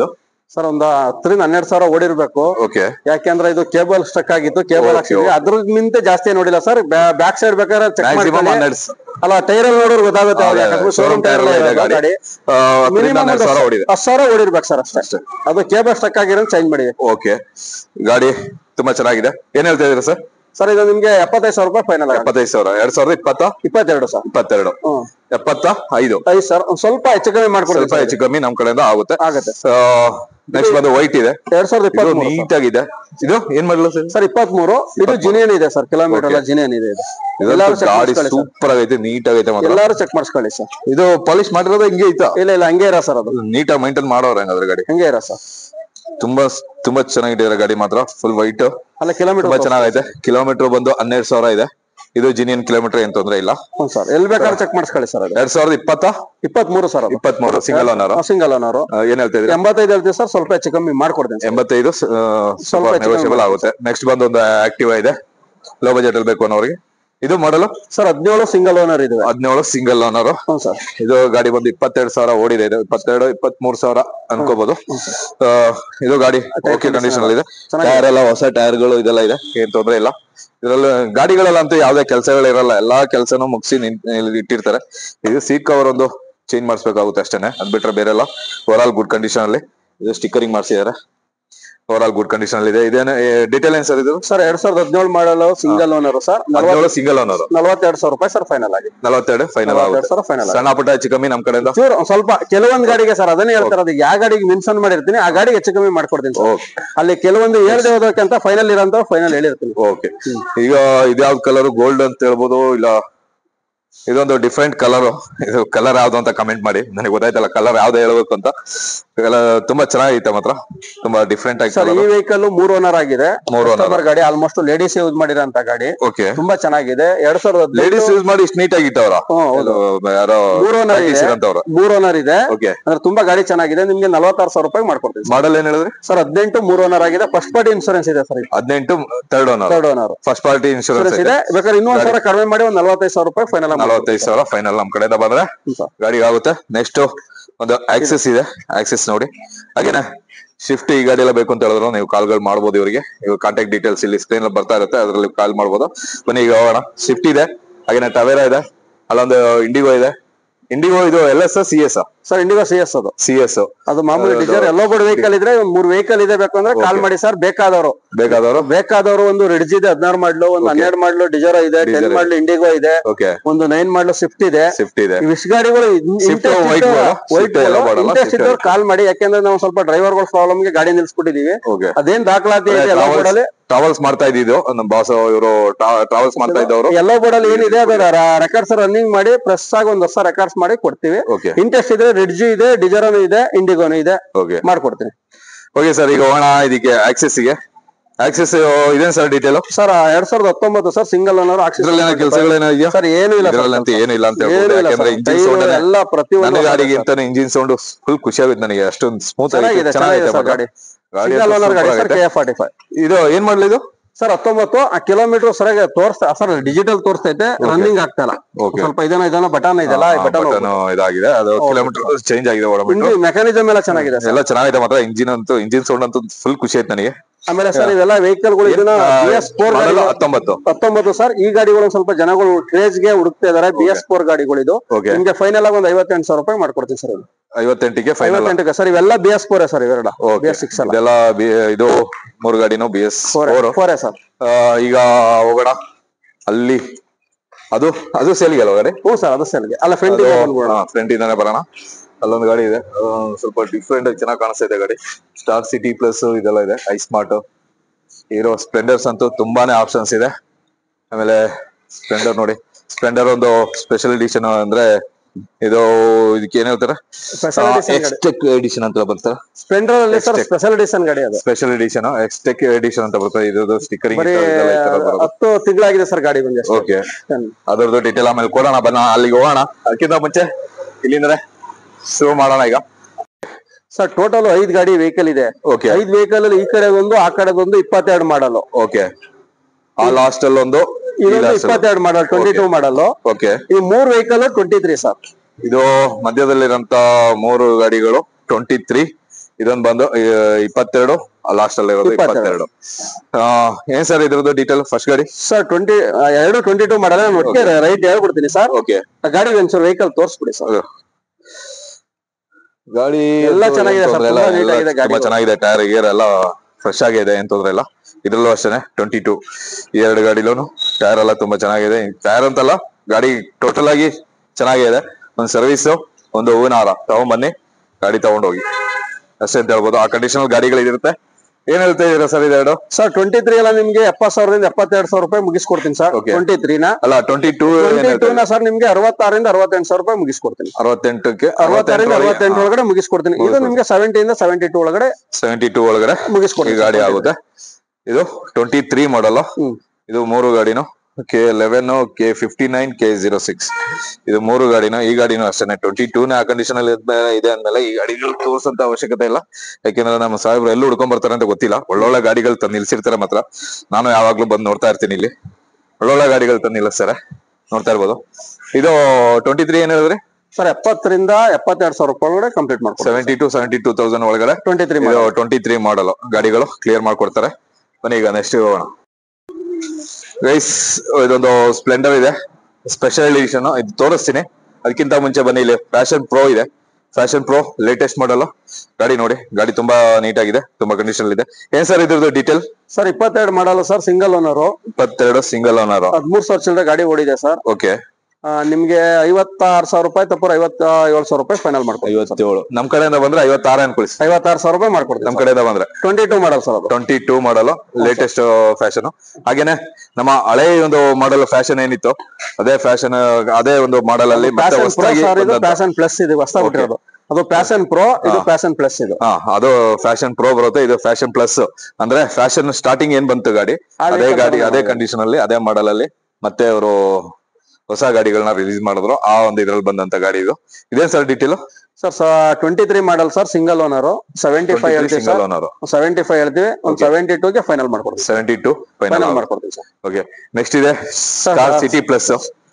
ಸರ್ ಒಂದ್ ಹತ್ತರಿಂದ ಹನ್ನೆರಡು ಸಾವಿರ ಓಡಿರ್ಬೇಕು ಓಕೆ ಯಾಕೆಂದ್ರೆ ಇದು ಕೇಬಲ್ ಸ್ಟಕ್ ಆಗಿತ್ತು ಕೇಬಲ್ Okay, ಹಾಕ್ಸಿದ್ವಿ okay. ಅದ್ರಗಿಂತ ಜಾಸ್ತಿ ಏನ್ ನೋಡಿಲ್ಲ ಸರ್ ಬ್ಯಾಕ್ ಸೈಡ್ ಬೇಕಾದ್ರೆ ಚೆಕ್ ಮ್ಯಾಕ್ಸಿಮಮ್ ಮಾಡಿ ಹನ್ನೆರಡು ಅಲ್ಲ ಟೈರ್ ಅಲ್ಲಿ ನೋಡೋರು ಗೊತ್ತಾಗುತ್ತೆ ಅವ್ರಿಗೆ. ಯಾಕಂದ್ರೆ ಶೋರೂಮ್ showroom ಟೈರ್ tyre ಅಲ್ಲೇ ಇದೆ ಇರೋದು ಗಾಡಿ ಗಾಡಿ ಆ, ಹತ್ತರಿಂದ ಮಿನಿಮಮ್ ಹನ್ನೆರಡು ಸಾವಿರ ಓಡಿದೆ ಹತ್ತು ಸಾವಿರ ಓಡಿರ್ಬೇಕು ಸರ್ ಅಷ್ಟೇ ಅದು ಕೇಬಲ್ ಸ್ಟಕ್ ಆಗಿರೋ ಚೇಂಜ್ ಮಾಡಿ ಓಕೆ ಗಾಡಿ ತುಂಬಾ ಚೆನ್ನಾಗಿದೆ ಏನ್ ಹೇಳ್ತಾ ಇದೀರಾ ಸರ್ ಸರ್ ಇದು ನಿಮ್ಗೆ ಎಪ್ಪತ್ತೈದು ಸಾವಿರ ರೂಪಾಯಿ ಫೈನಲ್ ಆಗುತ್ತೆ ಎಪ್ಪತ್ತೈದು ಸಾವಿರ ಎರಡ್ ಸಾವಿರದ ಇಪ್ಪತ್ತ ಇಪ್ಪತ್ತೆರಡು ಸರ್ ಇಪ್ಪತ್ತೆರಡು ಹ್ಮ್ ಎಪ್ಪತ್ತ ಐದು ಐದು ಸರ್ ಒಂದ್ ಸ್ವಲ್ಪ ಹೆಚ್ಚು ಕಮ್ಮಿ ಸ್ವಲ್ಪ ಮಾಡ್ಕೊಡ್ತೀವಿ ಹೆಚ್ಚು ಕಮ್ಮಿ ನಮ್ ಕಡೆಯಿಂದ ಆಗುತ್ತೆ ಆಗುತ್ತೆ ನೆಕ್ಸ್ಟ್ ಬಂದು ವೈಟ್ ಇದೆ ಎರಡ್ ಸಾವಿರದ ಇದು ಇಪ್ಪತ್ಮೂರು ನೀಟ್ ಆಗಿದೆ ಇದು ಏನ್ ಮಾಡಲು ಸರ್ ಸರ್ ಇಪ್ಪತ್ಮೂರು ಇದು ಜಿನಿಯನ್ ಇದೆ ಸರ್ ಕಿಲೋಮೀಟರ್ ಎಲ್ಲ ಜಿನಿಯನ್ ಇದೆ ಇದು ಎಲ್ಲಾರು ಚೆಕ್ ಗಾಡಿ ಮಾಡಿಸ್ಕೊಳ್ಳಿ ಸರ್ ಸೂಪರ್ ಆಗೈತೆ ನೀಟ್ ಆಗೈತೆ ಮಾತ್ರ ಎಲ್ಲಾರು ಚೆಕ್ ಮಾಡಿಸ್ಕೊಳ್ಳಿ ಸರ್ ಇದು ಪಾಲಿಶ್ ಮಾಡಿರೋದು ಹಿಂಗೆ ಐತಾ ಇಲ್ಲ ಇಲ್ಲ ಹಂಗೆ ಇರೋ ಸರ್ ಅದು ನೀಟಾಗಿ ಮೈಂಟೈನ್ ಮಾಡೋರು ಹಂಗಾದ್ರೆ ಗಾಡಿ ಹಂಗೆ ಇರೋ ಸರ್ ತುಂಬಾ ತುಂಬಾ ಚೆನ್ನಾಗಿಟ್ಟಿದ್ದಾರೆ ಗಾಡಿ ಮಾತ್ರ ಫುಲ್ ವೈಟ್ ಅಲ್ಲ ಕಿಲೋಮೀಟರ್ ತುಂಬಾ ಚೆನ್ನಾಗೈತೆ ಕಿಲೋಮೀಟರ್ ಬಂದು ಹನ್ನೆರಡು ಸಾವಿರ ಇದೆ ಇದು ಜಿನಿಯನ್ ಕಿಲೋಮೀಟರ್ ಏನ್ ತೊಂದ್ರೆ ಇಲ್ಲ ಹ್ಞೂ ಸರ್ ಎಲ್ಲಿ ಬೇಕಾದ್ರೆ ಚೆಕ್ ಮಾಡಿಸ್ಕೊಳ್ಳಿ ಸರ್ ಅದು ಎರಡ್ ಸಾವಿರದ ಇಪ್ಪತ್ತ ಇಪ್ಪತ್ಮೂರು ಸರ್ ಅದು ಇಪ್ಪತ್ಮೂರು ಸಿಂಗಲ್ ಓನರ್ ಸಿಂಗಲ್ ಓನರು ಏನ್ ಹೇಳ್ತಾ ಇದ್ರಿ ಎಂಬತ್ತೈದು ಹೇಳ್ತೀವಿ ಸರ್ ಸ್ವಲ್ಪ ಹೆಚ್ಚು ಕಮ್ಮಿ ಮಾಡ್ಕೊಡ್ತೀನಿ ಸರ್ ಎಂಬತ್ತೈದು ಸ್ವಲ್ಪ ಸ್ವಲ್ಪ ಹೆಚ್ಚು ನೆಗೋಷಿಯಬಲ್ ಕಮ್ಮಿ ಆಗುತ್ತೆ ನೆಕ್ಸ್ಟ್ ಬಂದು ಒಂದು ಆಕ್ಟಿವ್ ಇದೆ ಲೋ ಬಜೆಟ್ ಅಲ್ಲಿ ಬೇಕು ಅನ್ನೋರಿಗೆ ಇದು ಮಾಡಲು ಸರ್ ಹದಿನೇಳು ಸಿಂಗಲ್ ಓನರ್ ಇದೆ ಹದಿನೇಳು ಸಿಂಗಲ್ ಓನರ್ ಹ್ಞೂ ಸರ್ ಇದು ಗಾಡಿ ಬಂದು ಇಪ್ಪತ್ತೆರಡು ಸಾವಿರ ಓಡಿದೆ ಇದು ಇಪ್ಪತ್ತೆರಡು ಇಪ್ಪತ್ತ್ ಮೂರು ಸಾವಿರ ಅನ್ಕೋಬಹುದು ಆ, ಇದು ಗಾಡಿ ಓಕೆ ಕಂಡೀಷನ್ ಅಲ್ಲಿ ಇದೆ ಚೆನ್ನಾಗಿದೆ. ಟೈರ್ ಎಲ್ಲ ಹೊಸ ಟೈರ್ಗಳು ಇದೆಲ್ಲ ಇದೆ ಏನ್ ತೊಂದ್ರೆ ಇಲ್ಲ ಇದ್ರಲ್ಲಿ ಗಾಡಿಗಳಲ್ಲಂತೂ ಯಾವ್ದೇ ಕೆಲಸಗಳು ಇರಲ್ಲ ಎಲ್ಲಾ ಕೆಲಸನೂ ಮುಗಿಸಿ ಇಟ್ಟಿರ್ತಾರೆ ಇದು ಸೀಟ್ ಕವರ್ ಒಂದು ಚೇಂಜ್ ಮಾಡಿಸ್ಬೇಕಾಗುತ್ತೆ ಅಷ್ಟೇನೆ ಅದ್ ಬಿಟ್ರೆ ಬೇರೆ ಎಲ್ಲ ಓವರ್ ಆಲ್ ಗುಡ್ ಕಂಡೀಷನ್ ಅಲ್ಲಿ ಇದು ಸ್ಟಿಕ್ಕರಿಂಗ್ ಮಾಡಿಸಿದ್ದಾರೆ ಓವರ್ ಆಲ್ ಗುಡ್ ಕಂಡೀಷನ್ ಅಲ್ಲಿ ಇದೆ ಇದೇನು ಡೀಟೇಲ್ ಏನ್ ಸರ್ ಇದು ಸರ್ ಎರಡ್ ಸಾವಿರದ ಹದಿನೇಳು ಮಾಡಲು ಸಿಂಗಲ್ ಓನರ್ ಸರ್ ಹದಿನೇಳು ಸಿಂಗಲ್ ಓನರ್ ನಲವತ್ತೆರಡು ಸಾವಿರ ರೂಪಾಯಿ ಸರ್ ಫೈನಲ್ ಆಗಿ ನಲವತ್ತೆರಡು ಫೈನಲ್ ನಲವತ್ತೆರಡು ಆಗುತ್ತೆ ಸಾವಿರ ಫೈನಲ್ ಆಗಿ ಸಣ್ಣ ಪುಟ್ಟ ಹೆಚ್ಚು ಕಮ್ಮಿ ನಮ್ ಕಡೆಯಿಂದ ಚೂರು ಒಂದ್ ಸ್ವಲ್ಪ ಕೆಲವೊಂದ್ ಗಾಡಿಗೆ ಸರ್ ಅದನ್ನೇ ಹೇಳ್ತಾರೆ ಅದು ಯಾವ ಗಾಡಿಗೆ ಮೆನ್ಷನ್ ಮಾಡಿರ್ತೀನಿ ಆ ಗಾಡಿಗೆ ಹೆಚ್ಚು ಕಮ್ಮಿ ಮಾಡ್ಕೊಡ್ತೀನಿ ಸರ್ ಓಕೆ ಅಲ್ಲಿ ಕೆಲವೊಂದು ಹೇಳ್ದೆ ಹೋದಕ್ಕಿಂತ ಫೈನಲ್ ಇರೋಂತ ಫೈನಲ್ ಹೇಳಿರ್ತೀನಿ ಓಕೆ ಈಗ ಇದ್ಯಾವ್ದು ಕಲರ್ ಗೋಲ್ಡ್ ಅಂತ ಹೇಳ್ಬೋದು ಇಲ್ಲ ಇದೊಂದು ಡಿಫ್ರೆಂಟ್ ಕಲರ್ ಇದು ಕಲರ್ ಯಾವ್ದು ಅಂತ ಕಮೆಂಟ್ ಮಾಡಿ ನನಗೆ ಗೊತ್ತಾಯ್ತಲ್ಲ ಕಲರ್ ಯಾವ್ದು ಹೇಳ್ಬೇಕು ಅಂತ Colour ತುಂಬಾ ಚೆನ್ನಾಗೈತೆ ಮಾತ್ರ ತುಂಬಾ ಡಿಫ್ರೆಂಟ್ ಆಗಿ ಸರ್ ಈ ವೆಹಿಕಲ್ ಮೂರ್ ಓನರ್ ಆಗಿದೆ ಮೂರ್ owner. Customer ಗಾಡಿ ಆಲ್ಮೋಸ್ಟ್ ಲೇಡೀಸ್ ಯೂಸ್ ಮಾಡಿರೋಂತ ಗಾಡಿ ಓಕೆ ತುಂಬಾ ಚೆನ್ನಾಗಿದೆ ಎರಡ್ ಸಾವಿರದ ಹದಿನೈದು ಲೇಡೀಸ್ ಯೂಸ್ ಮಾಡಿ ಇಷ್ಟು ನೀಟ್ ಆಗಿತ್ತವ್ರ ಹ್ಮ್, ಹೌದು. ಯಾರೋ ಮೂರ್ ಓನರ್ ಇದೆ ಅಂತವ್ರ ಮೂರ್ ಓನರ್ ಇದೆ ಓಕೆ ಅಂದ್ರೆ ತುಂಬಾ ಗಾಡಿ ಚೆನ್ನಾಗಿದೆ ನಿಮ್ಗೆ ನಲವತ್ತಾರು ಸಾವಿರ ರೂಪಾಯಿ ಮಾಡ್ಕೊಡ್ತೀನಿ ಮಾಡಲ್ ಏನ್ ಹೇಳಿದ್ರಿ ಸರ್ ಹದಿನೆಂಟು ಮೂರ್ ಓನರ್ ಆಗಿದೆ ಫಸ್ಟ್ ಪಾರ್ಟಿ ಇನ್ಸೂರೆನ್ಸ್ ಇದೆ ಸರ್ ಹದಿನೆಂಟು third owner third owner first party insurance insurance ಇದೆ ಬೇಕಾದ್ರೆ ಇನ್ನೂ ಒಂದ್ ಸಾವಿರ ಕಡಿಮೆ ಮಾಡಿ ಒಂದ್ ನಲವತ್ತೈದು ಸಾವಿರ ರೂಪಾಯಿ ಫೈನಲ್ ನಲವತ್ತೈದು ಸಾವಿರ ಫೈನಲ್ ನಮ್ ಕಡೆಯಿಂದ ಬಂದ್ರೆ ಗಾಡಿಗೆ ಆಗುತ್ತೆ ನೆಕ್ಸ್ಟ್ ಒಂದು ಆಕ್ಸೆಸ್ ಇದೆ ಆಕ್ಸೆಸ್ ನೋಡಿ ಹಾಗೇನೆ ಶಿಫ್ಟ್ ಈ ಗಾಡಿ ಎಲ್ಲ ಬೇಕು ಅಂತ ಹೇಳಿದ್ರು ನೀವು ಕಾಲ್ಗಳು ಮಾಡ್ಬೋದು ಇವರಿಗೆ ಇವಾಗ ಕಾಂಟ್ಯಾಕ್ಟ್ ಡೀಟೇಲ್ಸ್ ಇಲ್ಲಿ ಸ್ಕ್ರೀನ್ ಬರ್ತಾ ಇರುತ್ತೆ ಅದರಲ್ಲಿ ಕಾಲ್ ಮಾಡ್ಬೋದು ಬನ್ನಿ ಈಗ ಹೋಗೋಣ ಶಿಫ್ಟ್ ಇದೆ ಹಾಗೇನೆ ಟವೇರಾ ಇದೆ ಅಲ್ಲೊಂದು ಇಂಡಿಗೋ ಇದೆ ಇಂಡಿಗೋ ಇದು L S C S sir Indigo C S ಅದು ಸಿ ಎಸ್ ಅದು ಮಾಮೂಲಿ ಡಿಸೈರ್ ಎಲ್ಲೋ ಬೋರ್ಡ್ ವೆಹಿಕಲ್ ಇದ್ರೆ ಒಂದ್ ಮೂರ್ ವೆಹಿಕಲ್ ಇದೆ ಬೇಕು ಅಂದ್ರೆ ಕಾಲ್ ಮಾಡಿ ಸರ್ ಬೇಕಾದವರು ಬೇಕಾದವರು ಬೇಕಾದವರು ಒಂದು ರಿಡ್ಜ್ ಇದೆ ಹದಿನಾರು ಮಾಡ್ಲು ಒಂದು ಹನ್ನೆರಡು ಮಾಡ್ಲು ಡಿಜೋರ ಇದೆ ಟೆನ್ Dzire. ಮಾಡ್ಲು ಇಂಡಿಗೋ ಇದೆ ಓಕೆ ಒಂದು ನೈನ್ ಮಾಡ್ಲು ಸ್ವಿಫ್ಟ್ ಇದೆ ಶಿಫ್ಟ್ ಇದೆ ಇವಿಷ್ಟು ಗಾಡಿಗಳು Swift white model, Swift yellow model, interest Swift ಇದ್ದವ್ರು ಕಾಲ್ ಮಾಡಿ ಯಾಕೆಂದ್ರೆ ನಾವು ಸ್ವಲ್ಪ ಡ್ರೈವರ್ಗಳ ಪ್ರಾಬ್ಲಮ್ ಗೆ ಗಾಡಿ ನಿಲ್ಸ್ಬಿಟ್ಟಿದೀವಿ ಓಕೆ ಅದೇನ್ ದಾಖಲಾತಿ ಇದೆ ಎಲ್ಲೋ ಬೋರ್ಡ್ ಅಲ್ಲಿ ಟ್ರಾವೆಲ್ಸ್ ಮಾಡ್ತಾ ಇದ್ದಿದ್ದು ನಮ್ಮ ಬಾಸ್ ಇವರು ಟ್ರಾವೆಲ್ಸ್ ಮಾಡ್ತಾ ಇದ್ದವರು ಎಲ್ಲೋ ಬೋರ್ಡ್ ಅಲ್ಲಿ ಏನಿದೆ ಅದು ರೆಕಾರ್ಡ್ಸ್ ರನ್ನಿಂಗ್ ಮಾಡಿ ಪ್ರೆಸ್ ಆಗಿ ಒಂದ್ ವರ್ಷ ರೆಕಾರ್ಡ್ಸ್ ಮಾಡಿ ಕೊಡ್ತೀವಿ ಓಕೆ ಇಂಟ್ರೆಸ್ಟ್ ಇದ್ರೆ ರಿಡ್ಜು ಇದೆ ಡಿಜರನು ಇದೆ ಇಂಡಿಗೋನು ಇದೆ ಓಕೆ ಮಾಡ್ಕೊಡ್ತೀನಿ ಓಕೆ ಸರ್ ಈಗ ಹೋಗೋಣ ಇದಕ್ಕೆ ಆಕ್ಸೆಸ್ ಗೆ ಆಕ್ಸೆಸ್ ಇದೇನ್ ಸರ್ ಡೀಟೇಲ್ ಸರ್ ಎರಡ್ ಸಾವಿರದ ಹತ್ತೊಂಬತ್ತು ಸರ್ ಸಿಂಗಲ್ ಓನರ್ ಇದ್ರಲ್ಲಿ ಏನೋ ಕೆಲಸಗಳೇನೋ ಇದೆಯಾ ಸರ್ ಏನು ಇಲ್ಲ sir. ಇದ್ರಲ್ಲಂತೂ ಏನು ಇಲ್ಲ ಅಂತ ಏನು ಹೇಳ್ಬೋದು ಇಲ್ಲ ಯಾಕಂದ್ರೆ sir. ಇಂಜಿನ್ Tyre ಸೌಂಡ್ ಎಲ್ಲ ಪ್ರತಿಯೊಂದು ನನ್ನ ಗಾಡಿಗಿಂತ ಇಂಜಿನ್ ಸೌಂಡ್ ಫುಲ್ ಖುಷಿ ಆಗುತ್ತೆ ನನಗೆ ಅಷ್ಟೊಂದು ಸ್ಮೂತ್ ಚೆನ್ನಾಗಿದೆ ಚೆನ್ನಾಗಿದೆ ಸರ್ ಗಾಡಿ ಗಾಡಿ ಸಿಂಗಲ್ ಅಂತೂ ಓನರ್ ಗಾಡಿ super ಸರ್ ಆಗೈತೆ. ಕೆ ಫಾರ್ಟಿ ಫೈವ್ ಇದು ಏನ್ ಮಾಡ್ಲಿ ಇದು ಸರ್ ಹತ್ತೊಂಬತ್ತು ಆ ಕಿಲೋಮೀಟರ್ ಸರಿಯಾಗಿ ತೋರಿಸ್ತಾ ಸರ್ ಡಿಜಿಟಲ್ ತೋರಿಸ್ತೈತೆ ರನ್ನಿಂಗ್ ಆಗ್ತಾ ಇಲ್ಲ Okay. ಸ್ವಲ್ಪ ಇದನ್ನ ಇದನ್ನ ಬಟನ್ ಇದೆಲ್ಲ ಬಟನ್ ಬಟನ್ ಇದಾಗಿದೆ ಅದು ಕಿಲೋಮೀಟರ್ ಚೇಂಜ್ ಆಗಿದೆ ಓಡೋಮೀಟರ್ ಮೆಕ್ಯಾನಿಸಮ್ ಎಲ್ಲ ಚೆನ್ನಾಗಿದೆ ಸರ್ ಎಲ್ಲ ಚೆನ್ನಾಗಿದೆ ಮಾತ್ರ ಇಂಜಿನ್ ಅಂತೂ ಇಂಜಿನ್ ಸೌಂಡ್ ಅಂತೂ ಫುಲ್ ಖುಷಿ ಆಯ್ತು ನನಗೆ ಆಮೇಲೆ ಸರ್ ಇವೆಲ್ಲ ವೆಹಿಕಲ್ ಗಳು ಇದನ್ನ ಬಿ ಎಸ್ ಫೋರ್ Model ಹತ್ತೊಂಬತ್ತು ಹತ್ತೊಂಬತ್ತು ಸರ್ ಈ ಗಾಡಿಗಳು ಸ್ವಲ್ಪ ಜನಗಳು ಕ್ರೇಜ್ ಗೆ ಹುಡುಕ್ತಾ ಇದಾರೆ ಬಿ ಎಸ್ ಫೋರ್ ಗಾಡಿಗಳು ಇದು ಓಕೆ ನಿಮ್ಗೆ ಫೈನಲ್ ಆಗಿ ಒಂದು ಐವತ್ತೆಂಟು ಸಾವಿರ ರೂಪಾಯಿ ಮಾಡ್ಕೊಡ್ತೀನಿ ಸರ್ ಇದು ಐವತ್ತೆಂಟಿಗೆ ಫೈನಲ್ ಐವತ್ತೆಂಟಕ್ಕೆ ಸರ್ ಇವೆಲ್ಲ ಬಿ ಎಸ್ ಫೋರ್ ಸರ್ ಇವೆರಡ ಬಿ ಓಕೆ ಎಸ್ ಸಿಕ್ಸ್ ಅಲ್ಲ ಇದೆಲ್ಲ ಬಿ- ಇದು ಮೂರು ಗಾಡಿನೂ ಬಿ ಎಸ್ ಫೋರ್ ಫೋರ್ ಫೋರೇ ಸರ್ ಈಗ ಹೋಗೋಣ ಅಲ್ಲಿ ಅದು ಅದು ಸೇಲಿಗೆ ಅಲ್ವ ಗಾಡಿ ಹ್ಞೂ ಸರ್ ಅದು ಸೆಲ್ಗೆ ಅಲ್ಲ ಫ್ರಂಟ್ ಫ್ರಂಟ್ ಇಂದಾನೆ ಬರೋಣ ಅಲ್ಲೊಂದು ಗಾಡಿ ಇದೆ ಅದು ಸ್ವಲ್ಪ ಡಿಫ್ರೆಂಟ್ ಆಗಿ ಚೆನ್ನಾಗಿ ಕಾಣಿಸ್ತಾ ಇದೆ ಗಾಡಿ ಸ್ಟಾರ್ ಸಿಟಿ ಪ್ಲಸ್ ಇದೆಲ್ಲ ಇದೆ ಐ ಸ್ಮಾರ್ಟ್ ಹೀರೋ ಸ್ಪ್ಲೆಂಡರ್ಸ್ ಅಂತೂ ತುಂಬಾನೇ ಆಪ್ಷನ್ಸ್ ಇದೆ ಆಮೇಲೆ ಸ್ಪ್ಲೆಂಡರ್ ನೋಡಿ ಸ್ಪ್ಲೆಂಡರ್ ಒಂದು ಸ್ಪೆಷಲ್ ಎಡಿಷನ್ ಅಂದ್ರೆ ಇದು ಇದಕ್ಕೆ ಏನ್ ಹೇಳ್ತಾರೆ ಸ್ಪೆಷಲ್ ಎಡಿಷನ್ ಗಾಡಿ ಎಕ್ಸ್ಟೆಕ್ ಎಡಿಷನ್ ಅಂತ ಬರ್ತಾರೆ ಸ್ಪ್ಲೆಂಡರ್ ಅಲ್ಲಿ ಸರ್ Extec. ಸ್ಪೆಷಲ್ ಎಡಿಷನ್ ಗಾಡಿ ಅದು ಸ್ಪೆಷಲ್ ಎಡಿಷನ್ ಎಕ್ಸ್ಟೆಕ್ ಎಡಿಷನ್ ಅಂತ ಬರ್ತದೆ ಇದು ಸ್ಟಿಕ್ಕರಿಂಗ್ ಬರೀ ಹತ್ತು ತಿಂಗಳಾಗಿದೆ ಸರ್ ಗಾಡಿ ಬಂದು ಓಕೆ ಅದರದ್ದು ಡೀಟೇಲ್ ಆಮೇಲೆ ಕೊಡೋಣ ಬನ್ನ ಅಲ್ಲಿಗೆ ಹೋಗೋಣ ಅದಕ್ಕಿಂತ ಮುಂಚೆ ಇಲ್ಲಿಂದ್ರೆ ಶುರು ಮಾಡೋಣ ಈಗ ಸರ್ ಟೋಟಲ್ ಐದ್ ಗಾಡಿ ವೆಹಿಕಲ್ ಇದೆ ಓಕೆ ಐದ್ ವೆಹಿಕಲ್ ಅಲ್ಲಿ ಈ ಕಡೆ ಒಂದು ಆ ಕಡೆ ಒಂದು ಇಪ್ಪತ್ತೆರಡು ಮಾಡಲು ಓಕೆ ಆ ಲಾಸ್ಟ್ ಅಲ್ಲಿ ಒಂದು ಇದೊಂದು ಇಪ್ಪತ್ತೆರಡು model twenty two model okay ಈ ಮೂರ್ ವೆಹಿಕಲ್ ಟ್ವೆಂಟಿ ತ್ರೀ ಸರ್ ಇದು ಮಧ್ಯದಲ್ಲಿರಂತ ಮೂರು ಗಾಡಿಗಳು ಟ್ವೆಂಟಿ ತ್ರೀ ಇದೊಂದು ಬಂದು ಆ, ಇಪ್ಪತ್ತೆರಡು ಲಾಸ್ಟ್ ಅಲ್ಲಿ ಇರೋದು ಇಪ್ಪತ್ತೆರಡು. ಇಪ್ಪತ್ತೆರಡು ಆ, ಏನ್ ಸರ್ ಇದ್ರದ್ದು ಡೀಟೇಲ್ ಫಸ್ಟ್ ಗಾಡಿ ಸರ್ ಟ್ವೆಂಟಿ ಎರಡು ಟ್ವೆಂಟಿ ಟೂ ಮಾಡಲ್ಲ ನಾನು ಒಟ್ಟಿಗೆ ರೈಟ್ ಹೇಳ್ಬಿಡ್ತೀನಿ ಸರ್ ಓಕೆ ಗಾಡಿ ಒಂಚೂರು ವೆಹಿಕಲ್ ತೋರಿಸ್ಬಿಡಿ ಸರ್ ಗಾಡಿ ಎಲ್ಲ ಅಂತೂ ಚೆನ್ನಾಗಿದೆ ಏನ್ sir, ತೊಂದ್ರೆ ಇಲ್ಲ, ತುಂಬಾ neat ಆಗಿದೆ ಎಲ್ಲ ತುಂಬಾ ಗಾಡಿ. ಚೆನ್ನಾಗಿದೆ ಟೈರ್ ಗೇರ್ ಎಲ್ಲ ಫ್ರೆಶ್ ಆಗಿದೆ ಏನ್ ತೊಂದ್ರೆ ಇಲ್ಲ ಇದ್ರಲ್ಲೂ ಅಷ್ಟೇನೆ ಟ್ವೆಂಟಿ ಟೂ ಈ ಎರಡು ಗಾಡಿಲೂನು ಟೈರ್ ಎಲ್ಲ ತುಂಬಾ ಚೆನ್ನಾಗಿದೆ ಟೈರ್ ಅಂತಲ್ಲ ಗಾಡಿ ಟೋಟಲ್ ಆಗಿ ಚೆನ್ನಾಗಿದೆ ಒಂದ್ ಸರ್ವಿಸ್ ಒಂದು ಹೂವಿನ ಹಾರ ತಗೊಂಬನ್ನಿ ಗಾಡಿ ತಗೊಂಡೋಗಿ ಅಷ್ಟೇ ಅಂತ ಹೇಳ್ಬೋದು ಆ ಕಂಡೀಷನಲ್ ಗಾಡಿಗಳಿರುತ್ತೆ ಏನ್ ಹೇಳ್ತಾ ಇದೀರಾ ಸರ್ ಇದೆರಡು ಸರ್ ಟ್ವೆಂಟಿ ತ್ರೀ ಎಲ್ಲ ನಿಮ್ಗೆ ಎಪ್ಪತ್ ಸಾವಿರದಿಂದ ಎಪ್ಪತ್ತೆರಡು ಸಾವಿರ ರೂಪಾಯಿ ಮುಗಿಸ್ಕೊಡ್ತೀನಿ ಸರ್ Okay. ಟ್ವೆಂಟಿ ತ್ರೀನ ಅಲ್ಲ ಟ್ವೆಂಟಿ ಟೂ ಟ್ವೆಂಟಿ ಟೂ ನ ಸರ್ ನಿಮ್ಗೆ ಅರವತ್ತಾರರಿಂದ ಅರವತ್ತೆಂಟು ಸಾವಿರ ರೂಪಾಯಿ ಮುಗಿಸ್ಕೊಡ್ತೀನಿ ಅರವತ್ತೆಂಟಕ್ಕೆ ಅರವತ್ತಾರರಿಂದ ಅರವತ್ತೆಂಟು ಒಳಗಡೆ ಮುಗಿಸ್ಕೊಡ್ತೀನಿ ಇದು ನಿಮ್ಗೆ ಸೆವೆಂಟಿಯಿಂದ ಸೆವೆಂಟಿ ಟೂ ಒಳಗಡೆ ಸೆವೆಂಟಿ ಟೂ ಒಳಗಡೆ ಈ ಮುಗಿಸ್ಕೊಡ್ತೀನಿ ಗಾಡಿ ಆಗುತ್ತೆ ಇದು ಟ್ವೆಂಟಿ ತ್ರೀ ಮಾಡಲ್ ಹ್ಮ್. ಇದು ಮೂರು ಗಾಡಿನು K eleven K fifty nine K zero six ಇದು ಮೂರು ಗಾಡಿನ ಈ ಗಾಡಿನೂ ಅಷ್ಟೇ ಟ್ವೆಂಟಿ ಟೂ ನ ಕಂಡೀಷನ್ ಅಲ್ಲಿ ಇದ್ಮೇಲೆ- ಇದೆ ಅಂದ್ಮೇಲೆ ಈ ಗಾಡಿಗಳು ತೋರ್ಸಂತ ಅವಶ್ಯಕತೆ ಇಲ್ಲ ಯಾಕೆಂದ್ರೆ ನಮ್ಮ ಸಾಹೇಬ್ರು ಎಲ್ಲೂ ಹುಡ್ಕೊಂಡ್ ಬರ್ತಾರೆ ಅಂತ ಗೊತ್ತಿಲ್ಲ ಒಳ್ಳೊಳ್ಳೆ ಗಾಡಿಗಳು ತಂದು ನಿಲ್ಸಿರ್ತಾರೆ ಮಾತ್ರ ನಾನು ಯಾವಾಗ್ಲೂ ಬಂದು ನೋಡ್ತಾ ಇರ್ತೀನಿ ಇಲ್ಲಿ ಒಳ್ಳೊಳ್ಳೆ ಗಾಡಿಗಳು ತಂದು ನಿಲ್ಲಿಸ್ತಾರೆ ನೋಡ್ತಾ ಇರ್ಬೋದು ಇದು ಟ್ವೆಂಟಿ ತ್ರೀ ಏನ್ ಹೇಳಿದ್ರಿ ಸರ್ ಎಪ್ಪತ್ತರಿಂದ ಎಪ್ಪತ್ತೆರಡು ಸಾವಿರ ರೂಪಾಯಿ ಒಳಗಡೆ ಕಂಪ್ಲೀಟ್ ಮಾಡ್ಕೊಡ್ತೀನಿ seventy two seventy two thousand ಒಳಗಡೆ ಟ್ವೆಂಟಿ ತ್ರೀ ಇದು ಟ್ವೆಂಟಿ ತ್ರೀ ಮಾಡಲ್ ಗಾಡಿಗಳು ಕ್ಲಿಯರ್ ಮಾಡ್ಕೊಡ್ತಾರೆ ಬನ್ನಿ ಈಗ ನೆಕ್ಸ್ಟ್ ಹೋಗೋಣ ಗೈಸ್ ಇದೊಂದು ಸ್ಪ್ಲೆಂಡರ್ ಇದೆ ಸ್ಪೆಷಲ್ ಎಡಿಷನ್ ಇದು ತೋರಿಸ್ತೀನಿ ಅದಕ್ಕಿಂತ ಮುಂಚೆ ಬನ್ನಿ ಇಲ್ಲಿ ಫ್ಯಾಷನ್ ಪ್ರೋ ಇದೆ ಫ್ಯಾಷನ್ ಪ್ರೋ ಲೇಟೆಸ್ಟ್ ಮಾಡಲ್ ಗಾಡಿ ನೋಡಿ ಗಾಡಿ ತುಂಬಾ ನೀಟ್ ಆಗಿದೆ ತುಂಬಾ ಕಂಡೀಷನ್ ಇದೆ ಏನ್ ಸರ್ ಇದ್ರದ್ದು ಡೀಟೇಲ್ ಸರ್ ಇಪ್ಪತ್ತೆರಡು ಮಾಡಲ್ಲ ಸರ್ ಸಿಂಗಲ್ ಓನರು ಇಪ್ಪತ್ತೆರಡು ಸಿಂಗಲ್ ಓನರ್ ಹದಿಮೂರು ಸಾವಿರ ಚಿಲ್ಲರೆ ಗಾಡಿ ಓಡಿದೆ ಸರ್ ಓಕೆ ನಿಮ್ಗೆ ಐವತ್ತಾರು ಸಾವಿರ ರೂಪಾಯಿ ತಪ್ಪು ಐವತ್ತ ಏಳು ಸಾವಿರ ರೂಪಾಯಿ ಫೈನಲ್ ಮಾಡ್ಕೊಡ್ತೀನಿ ಐವತ್ತೇಳು ನಮ್ ಕಡೆಯಿಂದ ಬಂದ್ರೆ ಐವತ್ತಾರು ಅನ್ಕೊಳಿಸಿ ಐವತ್ತಾರು ಸಾವಿರ ರೂಪಾಯಿ ಮಾಡ್ಕೊಡ್ತೀನಿ ನಮ್ ಕಡೆಯಿಂದ ಬಂದ್ರೆ ಟ್ವೆಂಟಿ ಟೂ ಮಾಡಲ್ ಸರ್ ಅದು twenty two model latest Passion ಹಾಗೇನೆ ನಮ್ಮ ಹಳೆ ಒಂದು ಮಾಡಲ್ ಫ್ಯಾಷನ್ ಏನಿತ್ತು ಅದೇ ಫ್ಯಾಷನ್ ಅದೇ ಒಂದು ಮಾಡಲ್ ಅಲ್ಲಿ ಮತ್ತೆ ಪ್ಯಾಸನ್ ಪ್ರೋ ಹೊಸದಾಗಿ ಸರ್ ಇದು ಬಂದಂತ- ಪ್ಯಾಸನ್ ಪ್ಲಸ್ ಇದೆ ಹೊಸ ಬಿಟ್ಟಿರೋದು ಅದು ಪ್ಯಾಸನ್ ಪ್ರೋ ಇದು ಪ್ಯಾಸನ್ ಪ್ಲಸ್ ಇದು ಹಾ ಅದು ಫ್ಯಾಷನ್ ಪ್ರೋ ಬರುತ್ತೆ ಇದು ಫ್ಯಾಷನ್ ಪ್ಲಸ್ ಅಂದ್ರೆ ಫ್ಯಾಷನ್ ಸ್ಟಾರ್ಟಿಂಗ್ ಏನ್ ಬಂತು ಗಾಡಿ ಅದೇ ಅದೇ ಗಾಡಿ colour ಅದೇ ಕಂಡೀಷನ್ ಅಲ್ಲಿ ಅದೇ ಮಾಡಲ್ ಅಲ್ಲಿ ಮತ್ತೆ ಅವರು ಹೊಸ ಗಾಡಿಗಳನ್ನ ರಿಲೀಸ್ ಮಾಡಿದ್ರು ಆ ಒಂದು ಇದ್ರಲ್ಲಿ ಬಂದಂತ ಗಾಡಿ ಇದು ಇದೇನ್ sir detail sir twenty three model sir single owner seventy five ಹೇಳ್ತೀವಿ single sir owner seventy five ಹೇಳ್ತೀವಿ ಒಂದು ಸೆವೆಂಟಿ ಟೂಗೆ ಫೈನಲ್ ಮಾಡ್ಕೊಡ್ತೀವಿ ಸೆವೆಂಟಿ ಟು ಫೈನಲ್ ಫೈನಲ್ ಮಾಡ್ಕೊಡ್ತೀವಿ ಸರ್ ಓಕೆ ನೆಕ್ಸ್ಟ್ ಇದೆ Star City plus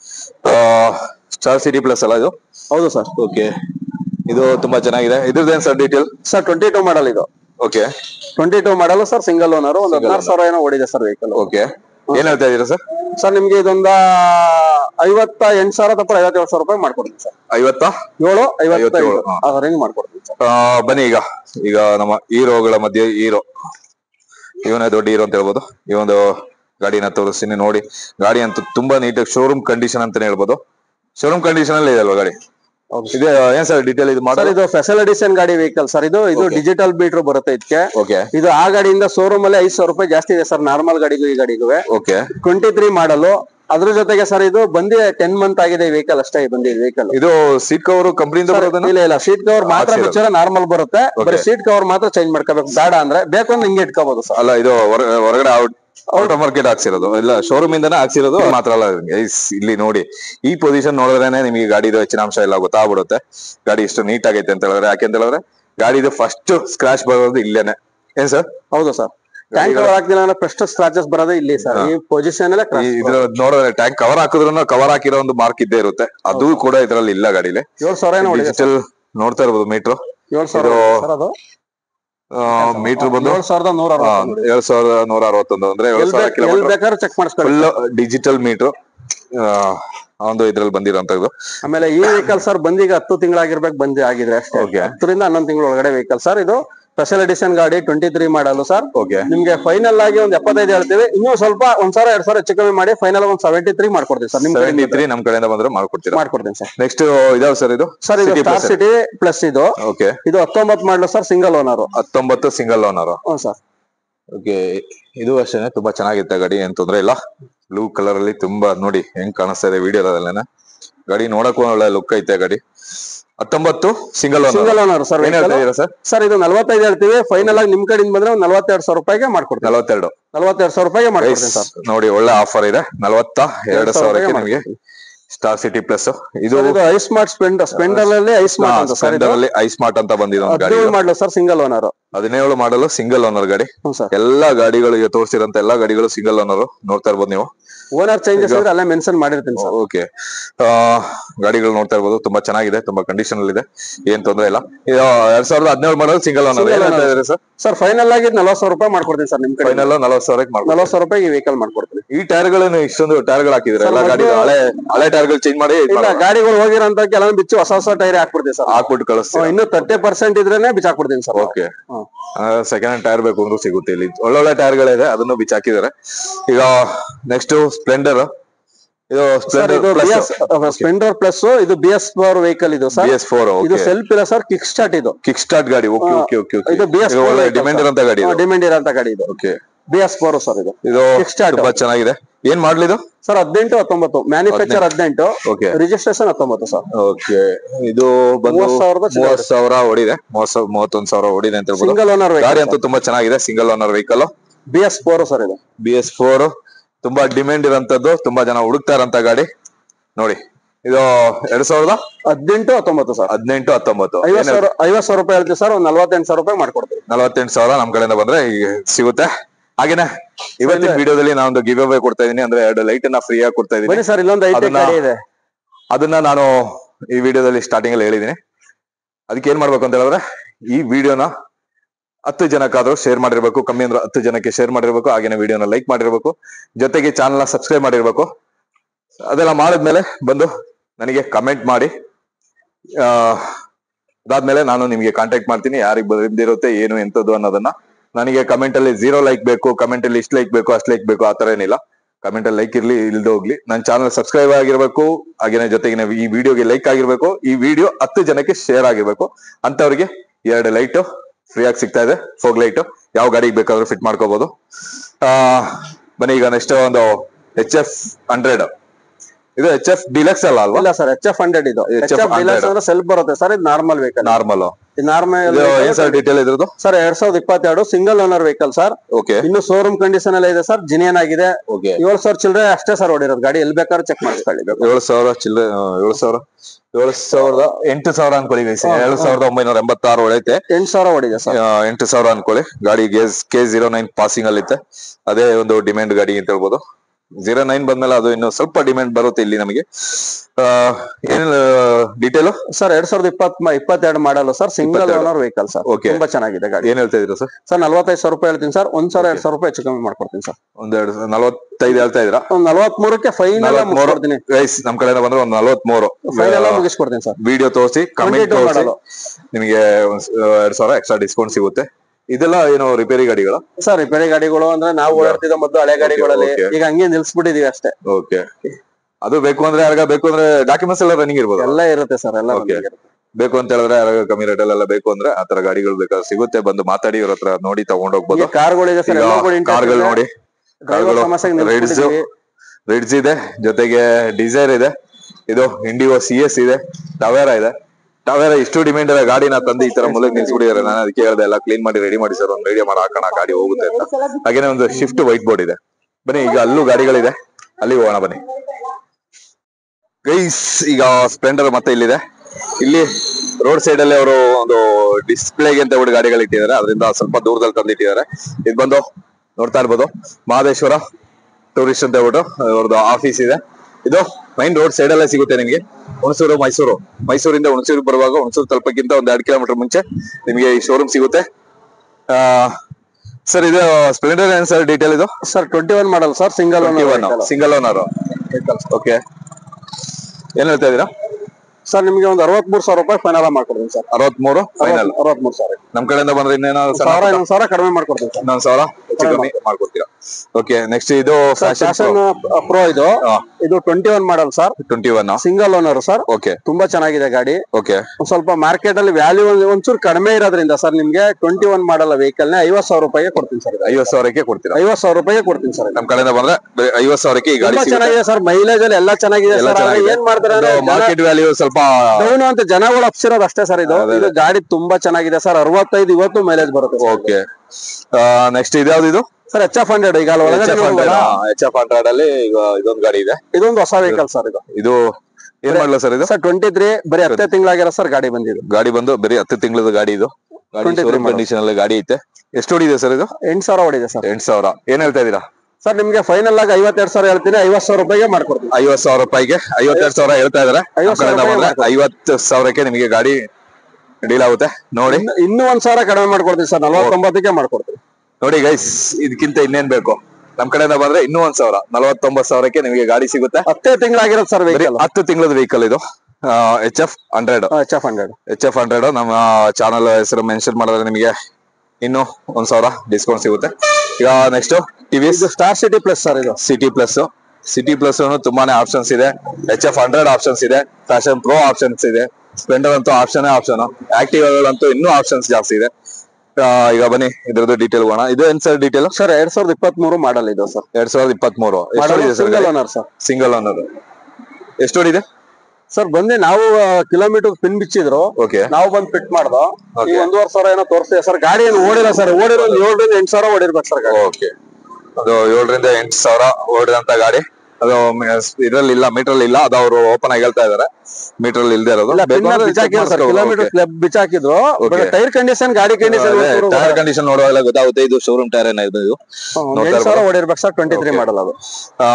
Star City plus ಅಲ್ಲ ಇದು ಹೌದು ಸರ್ ಓಕೆ ಇದು ತುಂಬಾ ಚೆನ್ನಾಗಿದೆ ಇದ್ರದ್ದೇನ್ sir detail sir twenty two model ಇದು okay twenty two model sir single owner ಒಂದು ಹದಿನಾರು ಸಾವಿರ ಏನೋ ಓಡಿದೆ ಸರ್ ವೆಹಿಕಲ್ ಓಕೆ ಏನ್ ಹೇಳ್ತಾ ಇದೀರಾ ಸರ್ ಸರ್ ನಿಮ್ಗೆ ಇದೊಂದ ಐವತ್ತ ಎಂಟು ಸಾವಿರ ತಪ್ಪ ಐವತ್ತೇಳು ಸಾವಿರ ರೂಪಾಯಿ ಮಾಡ್ಕೊಡ್ತೀನಿ ಸರ್ ಐವತ್ತಾ ಏಳು ಐವತ್ತೈದು ಐವತ್ತೇಳು, ಹಾ. ಆ ರೇಂಜ್ ಮಾಡ್ಕೊಡ್ತೀನಿ ಸರ್ ಆ, ಬನ್ನಿ ಈಗ ಈಗ ನಮ್ಮ ಹೀರೋಗಳ ಮಧ್ಯೆ ಹೀರೋ ಇವನೇ ದೊಡ್ಡ ಹೀರೋ ಅಂತ ಹೇಳ್ಬೋದು ಈ ಒಂದು ಗಾಡಿನ ತೋರಿಸ್ತೀನಿ ನೋಡಿ ಗಾಡಿ ಅಂತೂ ತುಂಬಾ ನೀಟಾಗಿ ಶೋರೂಮ್ ಕಂಡೀಷನ್ ಅಂತಾನೆ ಹೇಳ್ಬೋದು ಶೋರೂಮ್ ಕಂಡೀಷನ್ ಅಲ್ಲಿ ಇದೆ ಅಲ್ವಾ ಗಾಡಿ ಹೌದು. ಇದೆ ಏನ್ ಸರ್ ಡೀಟೇಲ್ ಇದು ಸರ್ ಮಾಡಲ್ ಇದು ಫೆಸಿಲಿಟೇಷನ್ ಗಾಡಿ ವೆಹಿಕಲ್ ಸರ್ ಇದು ಇದು ಡಿಜಿಟಲ್ ಮೀಟರ್ ಬರುತ್ತೆ ಇದಕ್ಕೆ ಓಕೆ ಇದು ಆ ಗಾಡಿಯಿಂದ ಶೋರೂಮ್ ಅಲ್ಲಿ ಐದು ಸಾವಿರ ರೂಪಾಯಿ ಜಾಸ್ತಿ ಇದೆ ಸರ್ ನಾರ್ಮಲ್ ಗಾಡಿಗೂ ಈ ಗಾಡಿಗೂ ಓಕೆ ಟ್ವೆಂಟಿ ತ್ರೀ ಮಾಡಲು ಅದ್ರ ಜೊತೆಗೆ ಸರ್ ಇದು ಬಂದಿ ಟೆನ್ ಮಂತ್ ಆಗಿದೆ ವೆಹಿಕಲ್ ಅಷ್ಟೇ ಬಂದಿದೆ ವೆಹಿಕಲ್ ಇದು ಸೀಟ್ ಕವರ್ ಕಂಪ್ನಿಯಿಂದ ಬರೋದನ್ನ ಇಲ್ಲ ಇಲ್ಲ ಸೀಟ್ ಕವರ್ ಮಾತ್ರ ಹಾಕ್ಸಿರೋದು. ಬಿಚ್ಚರ ನಾರ್ಮಲ್ ಬರುತ್ತೆ ಬರೀ ಸೀಟ್ ಕವರ್ ಮಾತ್ರ ಚೇಂಜ್ ಮಾಡ್ಕೋಬೇಕು ಬೇಡ ಅಂದ್ರೆ ಬೇಕು ಅಂದ್ರೆ ಹಿಂಗೆ ಇಟ್ಕೋಬಹುದು ಸರ್ ಅಲ್ಲ ಇದು ಹೊರ- ಹೊರಗಡೆ ಔಟ್ ಮಾರ್ಕೆಟ್ ಹಾಕ್ಸಿರೋದು ಇಲ್ಲ ಶೋರೂಮ್ ಇಂದಾನೆ ಹಾಕ್ಸಿರೋದು ಮಾತ್ರ ಅಲ್ಲ guys, ಇಲ್ಲಿ ನೋಡಿ ಈ ಪೊಸಿಷನ್ ನೋಡಿದ್ರೇನೆ ನಿಮಗೆ ಗಾಡಿದು ಹೆಚ್ಚಿನ ಅಂಶ ಎಲ್ಲ ಗೊತ್ತಾಗ್ಬಿಡುತ್ತೆ ಗಾಡಿ ಇಷ್ಟು ನೀಟ್ ಆಗೈತೆ ಅಂತ ಹೇಳಿದ್ರೆ ಯಾಕೆ ಅಂತ ಹೇಳಿದ್ರೆ ಗಾಡಿದು ಫಸ್ಟ್ ಸ್ಕ್ರಾಚ್ ಬರೋದು ಇಲ್ಲೇನೆ ಏನ್ ಸರ್ ಹೌದು ಸರ್ ಟ್ಯಾಂಕ್ ಕವರ್ ಹಾಕ್ದಿಲ್ಲ ಅಂದ್ರೆ ಫಸ್ಟ್ ಸ್ಕ್ರಾಚಸ್ ಬರೋದೇ ಇಲ್ಲಿ ಸರ್ ಈ ಪೊಸಿಷನ್ ಅಲ್ಲೇ ಈ ಇದ್ರ ನೋಡಿದ್ರೆ ಟ್ಯಾಂಕ್ ಕವರ್ ಹಾಕಿದ್ರು ಕವರ್ ಹಾಕಿರೋ ಒಂದು ಮಾರ್ಕ್ ಇದ್ದೇ ಇರುತ್ತೆ ಅದು ಕೂಡ ಇದ್ರಲ್ಲಿ ಇಲ್ಲ ಗಾಡಿಲಿ ಏಳು ಸಾವಿರ ಏನೋ ಹೊಡಿದೆ ಡಿಜಿಟಲ್ ನೋಡ್ತಾ ಇರ್ಬೋದು ಮೀಟರ್ ಏಳು ಸಾವಿರ ಇದು- ಸರ್ ಅದು ಮೀಟರ್ ಬಂದು ಏಳು ಸಾವಿರದ ನೂರ ಆ, ಏಳ್ ಸಾವಿರದ ನೂರ ಅರವತ್ತೊಂದು ಅಂದ್ರೆ ಏಳು ಸಾವಿರ ಎಲ್ ಕಿಲೋಮೀಟರ್ ಬೇಕಾದ್ರೂ ಚೆಕ್ ಮಾಡಿಸ್ಕೊಳ್ಳಿ ಫುಲ್ ಡಿಜಿಟಲ್ ಮೀಟರ್ ಒಂದು ಇದ್ರಲ್ಲಿ ಬಂದಿರೋಂಥದ್ದು ಆಮೇಲೆ ಈ ವೆಹಿಕಲ್ ಸರ್ ಬಂದೀಗ ಹತ್ತು ತಿಂಗಳಾಗಿರ್ಬೇಕು ಬಂದಿ ಆಗಿದ್ರೆ ಅಷ್ಟೇ ಓಕೆ ಹತ್ತರಿಂದ ಹನ್ನೊಂದು ತಿಂಗಳ ಒಳಗಡೆ ವೆಹಿಕಲ್ ಸರ್ ಇದು ಸ್ಪೆಷಲ್ ಎಡಿಷನ್ ಗಾಡಿ twenty three model sir okay ನಿಮ್ಗೆ ಫೈನಲ್ ಆಗಿ ಒಂದ್ ಎಪ್ಪತ್ತೈದು ಹೇಳ್ತೀವಿ ಇನ್ನೂ ಸ್ವಲ್ಪ ಒಂದ್ ಸಾವಿರ ಎರಡ್ ಸಾವಿರ ಹೆಚ್ಚು ಕಮ್ಮಿ ಮಾಡಿ ಫೈನಲ್ ಒಂದ್ ಸೆವೆಂಟಿ ತ್ರೀ ಮಾಡ್ಕೊಡ್ತೀವಿ ಸರ್ ನಿಮ್ ಸೆವೆಂಟಿ ತ್ರೀ ನಮ್ ಕಡೆಯಿಂದ ಬಂದ್ರೆ ಮಾಡ್ಕೊಡ್ತೀರಾ ಮಾಡ್ಕೊಡ್ತೀನಿ ಸರ್ ನೆಕ್ಸ್ಟ್ ಇದಾವ ಸರ್ ಇದು ಸರ್ ಇದು ಸ್ಟಾರ್ ಸಿಟಿ ಪ್ಲಸ್ ಇದು ಓಕೆ ಇದು ಹತ್ತೊಂಬತ್ತು ಮಾಡಲು ಸರ್ ಸಿಂಗಲ್ ಓನರ್ ಹತ್ತೊಂಬತ್ತು ಸಿಂಗಲ್ ಓನರ್ ಹ್ಞೂ ಸರ್ ಓಕೆ ಇದು ಅಷ್ಟೇನೆ ತುಂಬಾ ಚೆನ್ನಾಗಿತ್ತು ಗಾಡಿ ಏನ್ ತೊಂದ್ರೆ ಇಲ್ಲ ಬ್ಲೂ ಕಲರ್ ಅಲ್ಲಿ ತುಂಬಾ ನೋಡಿ ಹೆಂಗ್ ಕಾಣಿಸ್ತಾ ಇದೆ ವಿಡಿಯೋದಲ್ಲೇನೆ ಗಾಡಿ ನೋಡಕ್ಕೂ ಒಳ್ಳೆ ಲುಕ್ ಐತೆ ಗಾಡಿ ಹತ್ತೊಂಬತ್ತು single owner single owner sir ಏನ್ ಹೇಳ್ತಾ ಇದೀರಾ ಸರ್ ಸರ್ ಇದು ನಲ್ವತ್ತೈದು ಹೇಳ್ತೀವಿ ಫೈನಲ್ ಆಗಿ ನಿಮ್ ಕಡೆಯಿಂದ ಬಂದ್ರೆ ಒಂದ್ ನಲ್ವತ್ತೆರಡು ಸಾವಿರ ರೂಪಾಯಿಗೆ ಮಾಡ್ಕೊಡ್ತೀನಿ ನಲವತ್ತೆರಡು ನಲ್ವತ್ತೆರಡು ಸಾವಿರ ರೂಪಾಯಿಗೆ ಮಾಡ್ಕೊಡ್ತೀನಿ ಸರ್ ನೋಡಿ ಒಳ್ಳೆ ಆಫರ್ ಇದೆ ನಲವತ್ತ ಎರಡು ಸಾವಿರಕ್ಕೆ ಸಾವಿರಕ್ಕೆ ನಿಮಗೆ ಸ್ಟಾರ್ ಸಿಟಿ ಪ್ಲಸ್ ಇದು ಸರ್ ಇದು ಐ ಸ್ಮಾರ್ಟ್ ಸ್ಪೆಂಡರ್ ಸ್ಪೆಂಡರ್ ಅಲ್ಲಿ ಐ ಸ್ಮಾರ್ಟ್ ಅಂತ ಸರ್ ಇದು ಸ್ಪೆಂಡರ್ ಅಲ್ಲಿ ಐ ಸ್ಮಾರ್ಟ್ ಅಂತ ಬಂದಿದೆ ಒಂದು ಗಾಡಿ ಹದಿನೇಳು ಮಾಡಲು ಸರ್ ಸಿಂಗಲ್ ಓನರ್ ಹದಿನೇಳು ಮಾಡಲು ಸಿಂಗಲ್ ಓನರ್ ಗಾಡಿ ಹ್ಞೂ ಸರ್ ಎಲ್ಲಾ ಗಾಡಿಗಳು ಈಗ ತೋರಿಸಿರಂತ ಎಲ್ಲಾ ಗಾಡಿಗಳು ಸಿಂಗಲ್ ಓನರ್ ನೋಡ್ತಾ ಇರ್ಬೋದು ನೀವು ಓನರ್ ಚೇಂಜಸ್ ಇದ್ರೆ ಅಲ್ಲೇ ಮೆನ್ಷನ್ ಮಾಡಿರ್ತೀನಿ ಸರ್ ಓಕೆ ಗಾಡಿಗಳು ನೋಡ್ತಾ ಇರ್ಬೋದು ತುಂಬಾ ಚೆನ್ನಾಗಿದೆ ತುಂಬಾ ಕಂಡೀಷನ್ ಅಲ್ಲಿ ಇದೆ ಏನ್ ತೊಂದ್ರೆ ಇಲ್ಲ ಇದು ಎರಡ್ ಸಾವಿರದ ಹದಿನೇಳು ಮಾಡಲ್ ಸಿಂಗಲ್ ಓನರ್ Single ಏನ್ ಹೇಳ್ತಾ owner. ಇದ್ರಿ ಸರ್ ಸರ್ ಫೈನಲ್ ಆಗಿ ನಲ್ವತ್ತು ಸಾವಿರ ರೂಪಾಯಿ ಮಾಡ್ಕೊಡ್ತೀನಿ ಸರ್ ನಿಮ್ ಕಡೆ ಫೈನಲ್ ನಲವತ್ತು ಸಾವಿರಕ್ಕೆ ಮಾಡ್ಬೋದು ನಲ್ವತ್ತು ಸಾವಿರ ರೂಪಾಯಿ ವೆಹಿಕಲ್ ಮಾಡ್ಕೊಡ್ತೀನಿ ಈ ಟೈರ್ ಗಳನ್ನು ಇಷ್ಟೊಂದು ಟೈರ್ ಗಳು ಹಾಕಿದ್ರೆ Sir, ಎಲ್ಲ ಗಾಡಿ ಮೊದ್ಲು- ಹಳೆ ಹಳೆ ಟೈರ್ ಗಳು ಚೇಂಜ್ ಮಾಡಿ ಇದ್ ಇಲ್ಲ ಮಾಡೋದು. ಗಾಡಿಗಳು ಹೋಗಿರೋಂತ ಕೆಲವೊಂದು ಬಿಚ್ಚಿ ಹೊಸ ಹೊಸ ಟೈರ್ ಹಾಕ್ಬಿಡ್ತೀವಿ ಸರ್ ಹಾಕ್ಬಿಟ್ಟು ಕಳಿಸ್ತೀವಿ ಇನ್ನು ತರ್ಟಿ ಪರ್ಸೆಂಟ್ ಇದ್ರೇನೆ ಬಿಚ್ಚಾಕ್ಬಿಡ್ತೀನಿ ಸರ್ ಓಕೆ ಹ್ಮ್. ಸೆಕೆಂಡ್ ಹ್ಯಾಂಡ್ ಟೈರ್ ಬೇಕು ಅಂದ್ರೂ ಸಿಗುತ್ತೆ ಇಲ್ಲಿ ಒಳ್ಳೊಳ್ಳೆ ಟೈರ್ ಗಳಿದೆ ಅದನ್ನು ಬಿಚ್ಚಾಕಿದ್ದಾರೆ ಈಗ ನೆಕ್ಸ್ಟ್ ಸ್ಪ್ಲೆಂಡರ್ ಇದು ಸರ್ ಸ್ಪ್ಲೆಂಡರ್ ಇದು ಬಿ ಎಸ್ ಸ್ಪೆಂಡರ್ ಪ್ಲಸ್ ಇದು ಬಿ ಎಸ್ ಫೋರ್ ವೆಹಿಕಲ್ ಇದು ಸರ್ ಬಿ ಎಸ್ ಫೋರ್ ಇದು ಓಕೆ ಸೆಲ್ಫ್ ಇಲ್ಲ ಸರ್ ಕಿಕ್ ಸ್ಟಾರ್ಟ್ ಇದು ಕಿಕ್ ಸ್ಟಾರ್ಟ್ ಗಾಡಿ ಓಕೆ ಆ, ಓಕೆ ಓಕೆ ಓಕೆ ಇದು BS ಇದು ಒಳ್ಳೆ vehicle, ಡಿಮ್ಯಾಂಡ್ sir. ಇರೋಂತ ಗಾಡಿ ಇದು ಡಿಮ್ಯಾಂಡ್ ಇರೋಂತ ಗಾಡಿ ಇದು okay B S four sir ಇದು ಇದು Kickstart. ತುಂಬಾ ಚೆನ್ನಾಗಿದೆ ಏನ್ ಮಾಡ್ಲಿದು ಸರ್ ಹದಿನೆಂಟು ಹತ್ತೊಂಬತ್ತು ಮ್ಯಾನುಫ್ಯಾಕ್ಚರ್ ಹದಿನೆಂಟು ಓಕೆ ರಿಜಿಸ್ಟ್ರೇಷನ್ ಹತ್ತೊಂಬತ್ತು ಸರ್ ಓಕೆ ಇದು ಬಂದು ಮೂವತ್ ಸಾವಿರದ ಚಿಲ್ಲರೆ. ಮೂವತ್ ಸಾವಿರ ಓಡಿದೆ ಮೂವತ್ ಸಾವಿರ ಮೂವತ್ತೊಂದ್ ಸಾವಿರ ಓಡಿದೆ ಅಂತ ಹೇಳ್ಬೋದು ಸಿಂಗಲ್ ಓನರ್ ಗಾಡಿ ಅಂತೂ ತುಂಬಾ ಚೆನ್ನಾಗಿದೆ single owner vehicle B S four sir ಇದು ಬಿ ಎಸ್ ಫೋರ್ ತುಂಬಾ ಡಿಮ್ಯಾಂಡ್ ಇರೋಂಥದ್ದು ತುಂಬಾ ಜನ ಹುಡುಕ್ತಾ ಇರೋಂತ ಗಾಡಿ ನೋಡಿ ಇದು ಎರಡ್ ಸಾವಿರದ ಹದಿನೆಂಟು ಹತ್ತೊಂಬತ್ತು ಸರ್ ಹದಿನೆಂಟು ಹತ್ತೊಂಬತ್ತು ಐವತ್ ಸಾವಿರ ಐವತ್ ಸಾವಿರ ರೂಪಾಯಿ ಹೇಳ್ತೀವಿ ಸರ್ ಒಂದ್ ನಲ್ವತ್ತೆಂಟು ಸಾವಿರ ರೂಪಾಯಿ ಮಾಡ್ಕೊಡ್ತೀವಿ ನಲವತ್ತೆಂಟು ಸಾವಿರ ನಮ್ ಕಡೆಯಿಂದ ಬಂದ್ರೆ ಈಗ ಸಿಗುತ್ತೆ ಹಾಗೇನೆ ಇವತ್ತಿನ ವಿಡಿಯೋದಲ್ಲಿ ನಾನು ಒಂದು ಗಿವ್ ಅವೇ ಕೊಡ್ತಾ ಇದೀನಿ ಅಂದ್ರೆ ಎರಡು ಲೈಟ್ ಅನ್ನ ಫ್ರೀ ಆಗಿ ಕೊಡ್ತಾ ಇದೀನಿ ಬನ್ನಿ ಸರ್ ಇಲ್ಲೊಂದು ಐತೆ ಅದನ್ನ- ಗಾಡಿ ಇದೆ ಅದನ್ನ ನಾನು ಈ ವಿಡಿಯೋದಲ್ಲಿ ಸ್ಟಾರ್ಟಿಂಗ್ ಅಲ್ಲಿ ಹೇಳಿದೀನಿ ಅದಕ್ಕೆ ಏನ್ ಮಾಡ್ಬೇಕು ಅಂತ ಹೇಳಿದ್ರೆ ಈ ವಿಡಿಯೋನ ಹತ್ತು ಜನಕ್ಕಾದ್ರೂ ಶೇರ್ ಮಾಡಿರ್ಬೇಕು ಕಮ್ಮಿ ಅಂದ್ರೆ ಹತ್ತು ಜನಕ್ಕೆ ಶೇರ್ ಮಾಡಿರ್ಬೇಕು ಹಾಗೇನೆ ವಿಡಿಯೋನ ಲೈಕ್ ಮಾಡಿರ್ಬೇಕು ಜೊತೆಗೆ ಚಾನಲ್ನ ಸಬ್ಸ್ಕ್ರೈಬ್ ಮಾಡಿರ್ಬೇಕು ಅದೆಲ್ಲ ಮಾಡಿದ್ಮೇಲೆ ಬಂದು ನನಗೆ ಕಮೆಂಟ್ ಮಾಡಿ ಆ ಅದಾದ್ಮೇಲೆ ನಾನು ನಿಮಗೆ ಕಾಂಟ್ಯಾಕ್ಟ್ ಮಾಡ್ತೀನಿ ಯಾರಿಗೆ ಬಂದಿರುತ್ತೆ ಏನು ಎಂತದ್ದು ಅನ್ನೋದನ್ನ ನನಗೆ ಕಮೆಂಟ್ ಅಲ್ಲಿ ಜೀರೋ ಲೈಕ್ ಬೇಕು ಕಮೆಂಟ್ ಅಲ್ಲಿ ಇಷ್ಟು ಲೈಕ್ ಬೇಕು ಅಷ್ಟು ಲೈಕ್ ಬೇಕು ಆತರ ಏನಿಲ್ಲ ಕಮೆಂಟ್ ಅಲ್ಲಿ ಲೈಕ್ ಇರ್ಲಿ ಇಲ್ದೆ ಹೋಗ್ಲಿ ನನ್ನ ಚಾನಲ್ ಸಬ್ಸ್ಕ್ರೈಬ್ ಆಗಿರ್ಬೇಕು ಹಾಗೇನೆ ಜೊತೆಗೆ ಈ ವಿಡಿಯೋಗೆ ಲೈಕ್ ಆಗಿರ್ಬೇಕು ಈ ವಿಡಿಯೋ ಹತ್ತು ಜನಕ್ಕೆ ಶೇರ್ ಆಗಿರ್ಬೇಕು ಅಂತವ್ರಿಗೆ ಎರಡು ಲೈಟ್ ಫ್ರೀ ಆಗಿ ಸಿಗ್ತಾ ಇದೆ ಫೋಗ್ ಲೈಟ್ ಯಾವ ಗಾಡಿಗೆ ಬೇಕಾದ್ರೂ ಫಿಟ್ ಮಾಡ್ಕೋಬಹುದು ಆ ಬನ್ನಿ ಈಗ ನೆಕ್ಸ್ಟ್ ಒಂದು ಎಚ್ ಎಫ್ ಹಂಡ್ರೆಡ್ ಇದು ಎಚ್ ಎಫ್ ಡಿಲಕ್ಸ್ ಅಲ್ಲ ಅಲ್ವಾ ಇಲ್ಲ ಸರ್ ಎಚ್ ಎಫ್ ಹಂಡ್ರೆಡ್ ಇದು HF ಎಚ್ ಎಫ್ 100. ಅಂದ್ರೆ ಸೆಲ್ಫ್ ಬರುತ್ತೆ ಸರ್ ಇದು ನಾರ್ಮಲ್ ವೆಹಿಕಲ್ ನಾರ್ಮಲ್ ಇದು ನಾರ್ಮಲ್ ಇದು ಏನ್ ಸರ್ ಡೀಟೇಲ್ ಇದ್ರದ್ದು ಸರ್ ಎರಡ್ ಸಾವಿರದ ಇಪ್ಪತ್ತೆರಡು single owner vehicle sir okay ಇನ್ನು ಶೋರೂಮ್ ಕಂಡೀಷನ್ ಎಲ್ಲ ಇದೆ ಸರ್ ಜಿನಿಯನ್ ಆಗಿದೆ ಓಕೆ ಏಳು ಸಾವಿರ ಚಿಲ್ಲರೆ ಅಷ್ಟೇ ಸರ್ ಹೊಡಿರೋದು ಗಾಡಿ ಎಲ್ಲಿ ಬೇಕಾದ್ರೂ ಚೆಕ್ ಮಾಡಿಸ್ಕೊಳ್ಳಿ ಏಳು ಸಾವಿರ ಚಿಲ್ಲ ಏಳು ಸಾವಿರ ಏಳು ಸಾವಿರದ ಎಂಟು ಸಾವಿರ ಅನ್ಕೊಳ್ಳಿ guys. ಏಳು ಸಾವಿರದ ಒಂಬೈನೂರ ಎಂಬತ್ತಾರು ಹೊಡೈತೆ ಎಂಟು ಸಾವಿರ ಹೊಡಿದೆ ಸರ್ ಆ, ಎಂಟು ಸಾವಿರ ಅನ್ಕೊಳ್ಳಿ ಗಾಡಿ ಕೆ ಜೀರೋ ನೈನ್ ಪಾಸಿಂಗ್ ಅಲ್ಲಿ ಇತ್ತೆ ಅದೇ ಒಂದು ಡಿಮ್ಯಾಂಡ್ ಗಾಡಿ ಅಂತ ಹೇಳ್ಬೋದು ಜೀರೋ ನೈನ್ ಬಂದ್ಮೇಲೆ ಅದು ಇನ್ನು ಸ್ವಲ್ಪ ಡಿಮ್ಯಾಂಡ್ ಬರುತ್ತೆ ಇಲ್ಲಿ ನಮಗೆ ಆ, ಏನಿಲ್ಲ ಡೀಟೇಲು ಸರ್ ಎರಡ್ ಸಾವಿರದ ಇಪ್ಪತ್ ಇಪ್ಪತ್ತೆರಡು ಮಾಡಲು ಸರ್ ಸಿಂಗಲ್ ಇಪ್ಪತ್ತೆರಡು. Owner vehicle sir Okay. ತುಂಬಾ ಚೆನ್ನಾಗಿದೆ ಗಾಡಿ ಏನ್ ಹೇಳ್ತಾ ಇದ್ರ ಸರ್ ಸರ್ ನಲ್ವತ್ತೈದು ಸಾವಿರ ರೂಪಾಯಿ ಹೇಳ್ತೀನಿ ಸರ್ ಒಂದ್ ಸಾವಿರ ಎರಡ್ ಸಾವಿರ ರೂಪಾಯಿ ಹೆಚ್ಚು ಕಮ್ಮಿ ಮಾಡ್ಕೊಡ್ತೀನಿ ಸರ್ ಒಂದೆರಡು ನಲವತ್ತೈದು ಹೇಳ್ತಾ ಇದ್ರ ಒಂದ್ ನಲವತ್ಮೂರಕ್ಕೆ ಫೈನಲ್ ನಲವತ್ಮೂರು ಮುಗಿಸ್ಕೊಡ್ತೀನಿ ಗೈಸ್ ನಮ್ ಕಡೆಯಿಂದ ಬಂದ್ರೆ ಒಂದ್ ನಲವತ್ಮೂರು ಫೈನಲ್ ಮುಗಿಸ್ಕೊಡ್ತೀನಿ ಸರ್ ವಿಡಿಯೋ ತೋರಿಸಿ ಕಮೆಂಟ್ 22 ತೋರಿಸಿ ಮಾಡಲು. ನಿಮಗೆ ಒಂದ್ ಎರಡ್ ಸಾವಿರ ಎಕ್ಸ್ಟ್ರಾ ಡಿಸ್ಕೌಂಟ್ ಸಿಗುತ್ತೆ ಇದೆಲ್ಲ ಏನು ರಿಪೇರಿ ಗಾಡಿಗಳು ಸರ್ ರಿಪೇರಿ ಗಾಡಿಗಳು ಅಂದ್ರೆ ನಾವು ಓಡಾಡ್ತಿದ್ದ ಮೊದಲು ಹಳೆ ಗಾಡಿಗಳಲ್ಲಿ okay. ಈಗ ಹಂಗೆ ನಿಲ್ಸ್ಬಿಟ್ಟಿದೀವಿ ಅಷ್ಟೇ ಓಕೆ ಅದು ಬೇಕು ಅಂದ್ರೆ ಯಾರಿಗ ಬೇಕು ಅಂದ್ರೆ ಡಾಕ್ಯುಮೆಂಟ್ಸ್ ಎಲ್ಲ ರನ್ನಿಂಗ್ ಇರ್ಬೋದು ಎಲ್ಲ ಇರುತ್ತೆ ಸರ್ ಎಲ್ಲ Okay. running ಇರುತ್ತೆ. ಬೇಕು ಅಂತ ಹೇಳಿದ್ರೆ ಯಾರಿಗ ಕಮ್ಮಿ ರೇಟ್ ಅಲ್ಲೆಲ್ಲ ಬೇಕು ಅಂದ್ರೆ ಆತರ ಗಾಡಿಗಳು ಬೇಕಾದ್ರೆ ಸಿಗುತ್ತೆ ಬಂದು ಮಾತಾಡಿ ಇವ್ರ ಹತ್ರ ನೋಡಿ ತಗೊಂಡೋಗ್ಬೋದು ಈಗ ಕಾರ್ಗಳಿದೆ ಸರ್ ಎಲ್ಲ ಕೂಡ ಕಾರ್ಗಳು ನೋಡಿ ಡ್ರೈವರ್ ಕಾರ್ಗಳು ಸಮಸ್ಯೆಗೆ ರೈಡ್ಸ್ ನಿಲ್ಸ್ಬಿಟ್ಟಿದೀವಿ ರಿಡ್ಸ್ ಇದೆ ಜೊತೆಗೆ ಡಿಸೈರ್ ಇದೆ ಇದು ಇಂಡಿಗೋ ಸಿ ಎಸ್ ಇದೆ ಟವೇರಾ ಇದೆ ಟವೇರಾ ಇಷ್ಟು ಡಿಮ್ಯಾಂಡ್ ಇರೋ ಗಾಡಿನ ತಂದು ಈ ತರ ಮೂಲಕ ನಿಲ್ಸ್ಬಿಟ್ಟಿದ್ದಾರೆ ನಾನು ಅದಕ್ಕೆ ಹೇಳ್ದೆ ಎಲ್ಲ ಕ್ಲೀನ್ ಮಾಡಿ ರೆಡಿ ಮಾಡಿ ಸರ್ ಒಂದು ರೆಡಿ ಮಾಡಿ ಹಾಕೋಣ ಗಾಡಿ ಹೋಗುತ್ತೆ ಅಂತ ಹಾಗೇನೆ ಒಂದು ಶಿಫ್ಟ್ ವೈಟ್ ಬೋರ್ಡ್ ಇದೆ ಬನ್ನಿ ಈಗ ಅಲ್ಲೂ ಗಾಡಿಗಳಿದೆ ಅಲ್ಲಿ ಹೋಗೋಣ ಬನ್ನಿ ಗೈಸ್ ಈಗ ಸ್ಪ್ಲೆಂಡರ್ ಮತ್ತೆ ಇಲ್ಲಿದೆ ಇಲ್ಲಿ ರೋಡ್ ಸೈಡ್ ಅಲ್ಲಿ ಅವರು ಒಂದು ಡಿಸ್ಪ್ಲೇಗೆ ಅಂತ ಬಿಟ್ಟು ಗಾಡಿಗಳು ಇಟ್ಟಿದ್ದಾರೆ ಅದರಿಂದ ಸ್ವಲ್ಪ ದೂರದಲ್ಲಿ ತಂದಿಟ್ಟಿದ್ದಾರೆ ಇದು ಬಂದು ನೋಡ್ತಾ ಇರ್ಬೋದು ಮಹದೇಶ್ವರ ಟೂರಿಸ್ಟ್ ಅಂತ ಹೇಳ್ಬಿಟ್ಟು ಅವ್ರದ್ದು ಆಫೀಸ್ ಇದೆ ಇದು ಮೈನ್ ರೋಡ್ ಸೈಡ್ ಅಲ್ಲೇ ಸಿಗುತ್ತೆ ನಿಮಗೆ ಹುಣಸೂರು ಮೈಸೂರು ಮೈಸೂರಿಂದ ಹುಣಸೂರು ಬರುವಾಗ ಹುಣಸೂರು ತಲುಪಕ್ಕಿಂತ ಒಂದ್ ಎರಡು ಕಿಲೋಮೀಟರ್ ಮುಂಚೆ ನಿಮಗೆ ಈ ಶೋರೂಮ್ ಸಿಗುತ್ತೆ ಸರ್ ಇದು ಸ್ಪ್ಲೆಂಡರ್ ಏನ್ ಸರ್ ಡೀಟೇಲ್ ಇದು sir twenty one model sir single owner single owner okay ಏನ್ ಹೇಳ್ತಾ ಇದೀರಾ ಸರ್ ನಿಮ್ಗೆ ಒಂದು ಅರವತ್ಮೂರು ಸಾವಿರ ರೂಪಾಯಿ ಫೈನಲ್ ಮಾಡ್ಕೊಡ್ತೀನಿ ಸರ್ ಅರವತ್ಮೂರು ಫೈನಲ್ ಅರವತ್ಮೂರು ಸಾವಿರ ನಮ್ ಕಡೆಯಿಂದ ಬಂದ್ರೆ ಇನ್ನೇನಾದ್ರು ಸಣ್ಣ ಸಾವಿರ ಪುಟ್ಟ ಇನ್ನೊಂದು ಸಾವಿರ ಕಡಿಮೆ ಮಾಡ್ಕೊಡ್ತೀನಿ ಸರ್ ಇನ್ನೊಂದ್ ಸಾವಿರ ಹೆಚ್ಚು ಕಮ್ಮಿ ಮಾಡ್ಕೊಡ್ತೀರಾ ಓಕೆ ನೆಕ್ಸ್ಟ್ ಇದು ಫ್ಯಾಷನ್ ಫ್ಯಾಷನ್ ಪ್ರೋ ಇದು ಇದು twenty one model sir twenty one single owner sir okay ತುಂಬಾ ಚೆನ್ನಾಗಿದೆ ಗಾಡಿ ಓಕೆ ಒಂದ್ ಸ್ವಲ್ಪ ಮಾರ್ಕೆಟ್ ಅಲ್ಲಿ ವ್ಯಾಲ್ಯೂ ಒಂಚೂರು ಕಡಿಮೆ ಇರೋದ್ರಿಂದ ಸರ್ ನಿಮ್ಗೆ ಟ್ವೆಂಟಿ ಒನ್ ಮಾಡಲ್ ವೆಹಿಕಲ್ ನ ಐವತ್ ಸಾವಿರ ರೂಪಾಯಿಗೆ ಕೊಡ್ತೀನಿ ಸರ್ ಐವತ್ ಸಾವಿರಕ್ಕೆ ಕೊಡ್ತೀರಾ ಐವತ್ ಸಾವಿರ ರೂಪಾಯಿಗೆ ಕೊಡ್ತೀನಿ ಸರ್ ನಮ್ ಕಡೆಯಿಂದ ಬಂದ್ರೆ ಬರೀ ಐವತ್ ಸಾವಿರಕ್ಕೆ ಈ ಗಾಡಿ ತುಂಬಾ ಚೆನ್ನಾಗಿದೆ ಸರ್ ಮೈಲೇಜ್ ಅಲ್ಲಿ ಎಲ್ಲ ಚೆನ್ನಾಗಿದೆ ಎಲ್ಲ ಸರ್ ಆದ್ರೆ ಚೆನ್ನಾಗಿದೆ ಏನ್ ಮಾಡ್ತಾರೆ ಮಾರ್ಕೆಟ್ ವ್ಯಾಲ್ಯೂ ಸ್ವಲ್ಪ ಡೌನ್ ಅಂತ ಜನಗಳು ಅಪ್ಸಿರೋದು ಅಷ್ಟೇ ಸರ್ ಇದು ಅದೇ, ಇದು ಗಾಡಿ ತುಂಬಾ ಚೆನ್ನಾಗಿದೆ ಸರ್ ಅರವತ್ತೈದು ಇವತ್ತು ಮೈಲೇಜ್ ಬರುತ್ತೆ ಓಕೆ ನೆಕ್ಸ್ಟ್ ಇದ್ಯಾವ್ದು ಇದು ಸರ್ ಎಚ್ ಎಫ್ ಹಂಡ್ರೆಡ್ ಈಗ ಅಲ್ಲಿ ಎಚ್ ಒಳಗಡೆ ಎಫ್ ನೋಡ್ಬೋದಾ? ಎಚ್ ಎಫ್ ಹಂಡ್ರೆಡ್ ಅಲ್ಲಿ ಈಗ ಇದೊಂದು ಗಾಡಿ ಇದೆ ಇದೊಂದು ಹೊಸ ವೆಹಿಕಲ್ ಸರ್ ಇದು ಇದು ಏನ್ ಮಾಡಲ್ಲ ಸರ್ ಇದು ಸರ್ ಟ್ವೆಂಟಿ ತ್ರೀ ಬರೀ ಹತ್ತೇ ತಿಂಗಳಾಗಿರೋ ಸರ್ ಗಾಡಿ ಬಂದಿದ್ದು ಗಾಡಿ ಬಂದು ಬರೀ ಹತ್ತು ತಿಂಗಳದ ಗಾಡಿ ಇದು ಗಾಡಿ 23 ಶೋರೂಮ್ model. ಕಂಡೀಷನ್ ಅಲ್ಲಿ ಗಾಡಿ ಐತೆ ಎಷ್ಟು ಹೊಡಿದೆ ಸರ್ ಇದು ಎಂಟ್ ಸಾವಿರ ಹೊಡಿದೆ ಸರ್ ಎಂಟ್ ಸಾವಿರ ಏನ್ ಹೇಳ್ತಾ ಇದೀರಾ ಸರ್ ನಿಮ್ಗೆ ಫೈನಲ್ ಆಗಿ ಐವತ್ತೆರಡು ಸಾವಿರ ಹೇಳ್ತೀನಿ ಐವತ್ ಸಾವಿರ ರೂಪಾಯಿಗೆ ಮಾಡ್ಕೊಡ್ತೀನಿ ಐವತ್ ಸಾವಿರ ರೂಪಾಯಿಗೆ ಐವತ್ತೆರಡು ಸಾವಿರ ಹೇಳ್ತಾ ಇದಾರೆ ಐವತ್ತು ಸಾವಿರ ರೂಪಾಯಿಗೆ ಐವತ್ತು ಸಾವಿರಕ್ಕೆ ನಿಮಗೆ ಗಾಡಿ ಡೀಲ್ ಆಗುತ್ತೆ ನೋಡಿ ಇನ್ನು- ಇನ್ನೂ ಒಂದ್ ಸಾವಿರ ಕಡಿಮೆ ಮಾಡ್ಕೊಡ್ತೀನಿ ಸರ್ ನಲವತ್ತೊಂಬತ್ತಕ್ಕೆ ಮಾಡ್ಕೊಡ್ತೀನಿ ನೋಡಿ ಗೈಸ್ ಇದಕ್ಕಿಂತ ಇನ್ನೇನ್ ಬೇಕು ನಮ್ ಕಡೆಯಿಂದ ಬಂದ್ರೆ ಇನ್ನೂ ಒಂದ್ ಸಾವಿರ ನಲವತ್ತೊಂಬತ್ತು ಸಾವಿರಕ್ಕೆ ನಿಮಗೆ ಗಾಡಿ ಸಿಗುತ್ತೆ ಹತ್ತೇ ತಿಂಗಳಾಗಿರೋದು ಸರ್ ಬರೀ ವೆಹಿಕಲ್ ಹತ್ತು ತಿಂಗಳದ ವೆಹಿಕಲ್ ಇದು H F hundred H F hundred H F hundred ನಮ್ಮ ಚಾನಲ್ ಹೆಸರು ಮೆನ್ಷನ್ ಮಾಡಿದ್ರೆ ನಿಮಗೆ ಇನ್ನು ಒಂದ್ ಸಾವಿರ ಡಿಸ್ಕೌಂಟ್ ಸಿಗುತ್ತೆ ಈಗ ನೆಕ್ಸ್ಟ್ ಟಿವಿ ಇದು ಸ್ಟಾರ್ ಸಿಟಿ ಪ್ಲಸ್ ಸರ್ ಇದು ಸಿಟಿ ಪ್ಲಸ್ ಸಿಟಿ ಪ್ಲಸ್ ತುಂಬಾನೇ ಆಪ್ಷನ್ಸ್ ಇದೆ ಎಚ್ ಎಫ್ ಹಂಡ್ರೆಡ್ ಆಪ್ಷನ್ಸ್ ಇದೆ ಫ್ಯಾಷನ್ ಪ್ರೋ ಆಪ್ಷನ್ಸ್ ಇದೆ ಸ್ಪ್ಲೆಂಡರ್ ಅಂತೂ ಆಪ್ಷನ್ ಆಪ್ಷನ್ ಆಕ್ಟಿವ್ಗಳಂತೂ ಇನ್ನೂ ಆಪ್ಷನ್ಸ್ ಜಾಸ್ತಿ ಇದೆ ಆ, ಈಗ ಬನ್ನಿ ಇದ್ರದ್ದು ಡೀಟೇಲ್ ಹೋಗೋಣ ಇದು ಏನ್ ಸರ್ ಡೀಟೇಲ್ ಸರ್ ಎರಡ್ ಸಾವಿರದ ಇಪ್ಪತ್ತ್ ಮೂರು ಮಾಡಲ್ ಇದು ಸರ್ ಎರಡ್ ಸಾವಿರದ ಇಪ್ಪತ್ತ್ ಮೂರು model single owner sir single owner ಎಷ್ಟು ಹೊಡಿದೆ ಸರ್ ಬಂದು ನಾವು ಕಿಲೋಮೀಟರ್ ಪಿನ್ ಬಿಚ್ಚಿದ್ರು ಓಕೆ ನಾವು ಬಂದ್ ಫಿಟ್ ಮಾಡ್ದೋ Okay. ಈ ಒಂದೂವರೆ ಸಾವಿರ ಏನೋ ತೋರಿಸ್ತೀವಿ ಸರ್ ಗಾಡಿ ಏನು ಓಡಿಲ್ಲ ಸರ್ ಓಡಿರೋ ಒಂದ್ ಏಳರಿಂದ ಎಂಟು ಸಾವಿರ ಓಡಿರ್ಬೇಕು ಸರ್ ಗಾಡಿ ಓಕೆ ಅದು ಏಳರಿಂದ ಎಂಟು ಸಾವಿರ ಓಡಿದಂತ ಗಾಡಿ ಅದು ಇದ್ರಲ್ಲಿ ಇಲ್ಲ ಮೀಟರ್ ಇಲ್ಲ ಅದು ಅವರು ಓಪನ್ ಆಗಿ ಹೇಳ್ತಾ ಇದಾರೆ ಮೀಟರ್ ಇಲ್ದೇ ಇರೋದು ಇಲ್ಲ ಪಿನ್ ಬಿಚ್ಚಾಕಿದ್ರು ಸರ್ ಕಿಲೋಮೀಟರ್ ಕ್ಲಬ್ ಬಿಚ್ಚಾಕಿದ್ರು Okay. ಟೈರ್ ಕಂಡೀಷನ್ ಗಾಡಿ ಕಂಡೀಷನ್ ಟೈರ್ ಕಂಡೀಷನ್ ನೋಡುವಾಗ ಗೊತ್ತಾಗುತ್ತೆ ಇದು ಶೋರೂಮ್ ಟೈರ್ ಏನ ಇದು ನೋಡ್ತಾ ಎಂಟು ಸಾವಿರ ಇರ್ಬೋದು. ಓಡಿರ್ಬೇಕು ಸರ್ ಟ್ವೆಂಟಿ ತ್ರೀ ಮಾಡಲ್ ಅದು ಆ,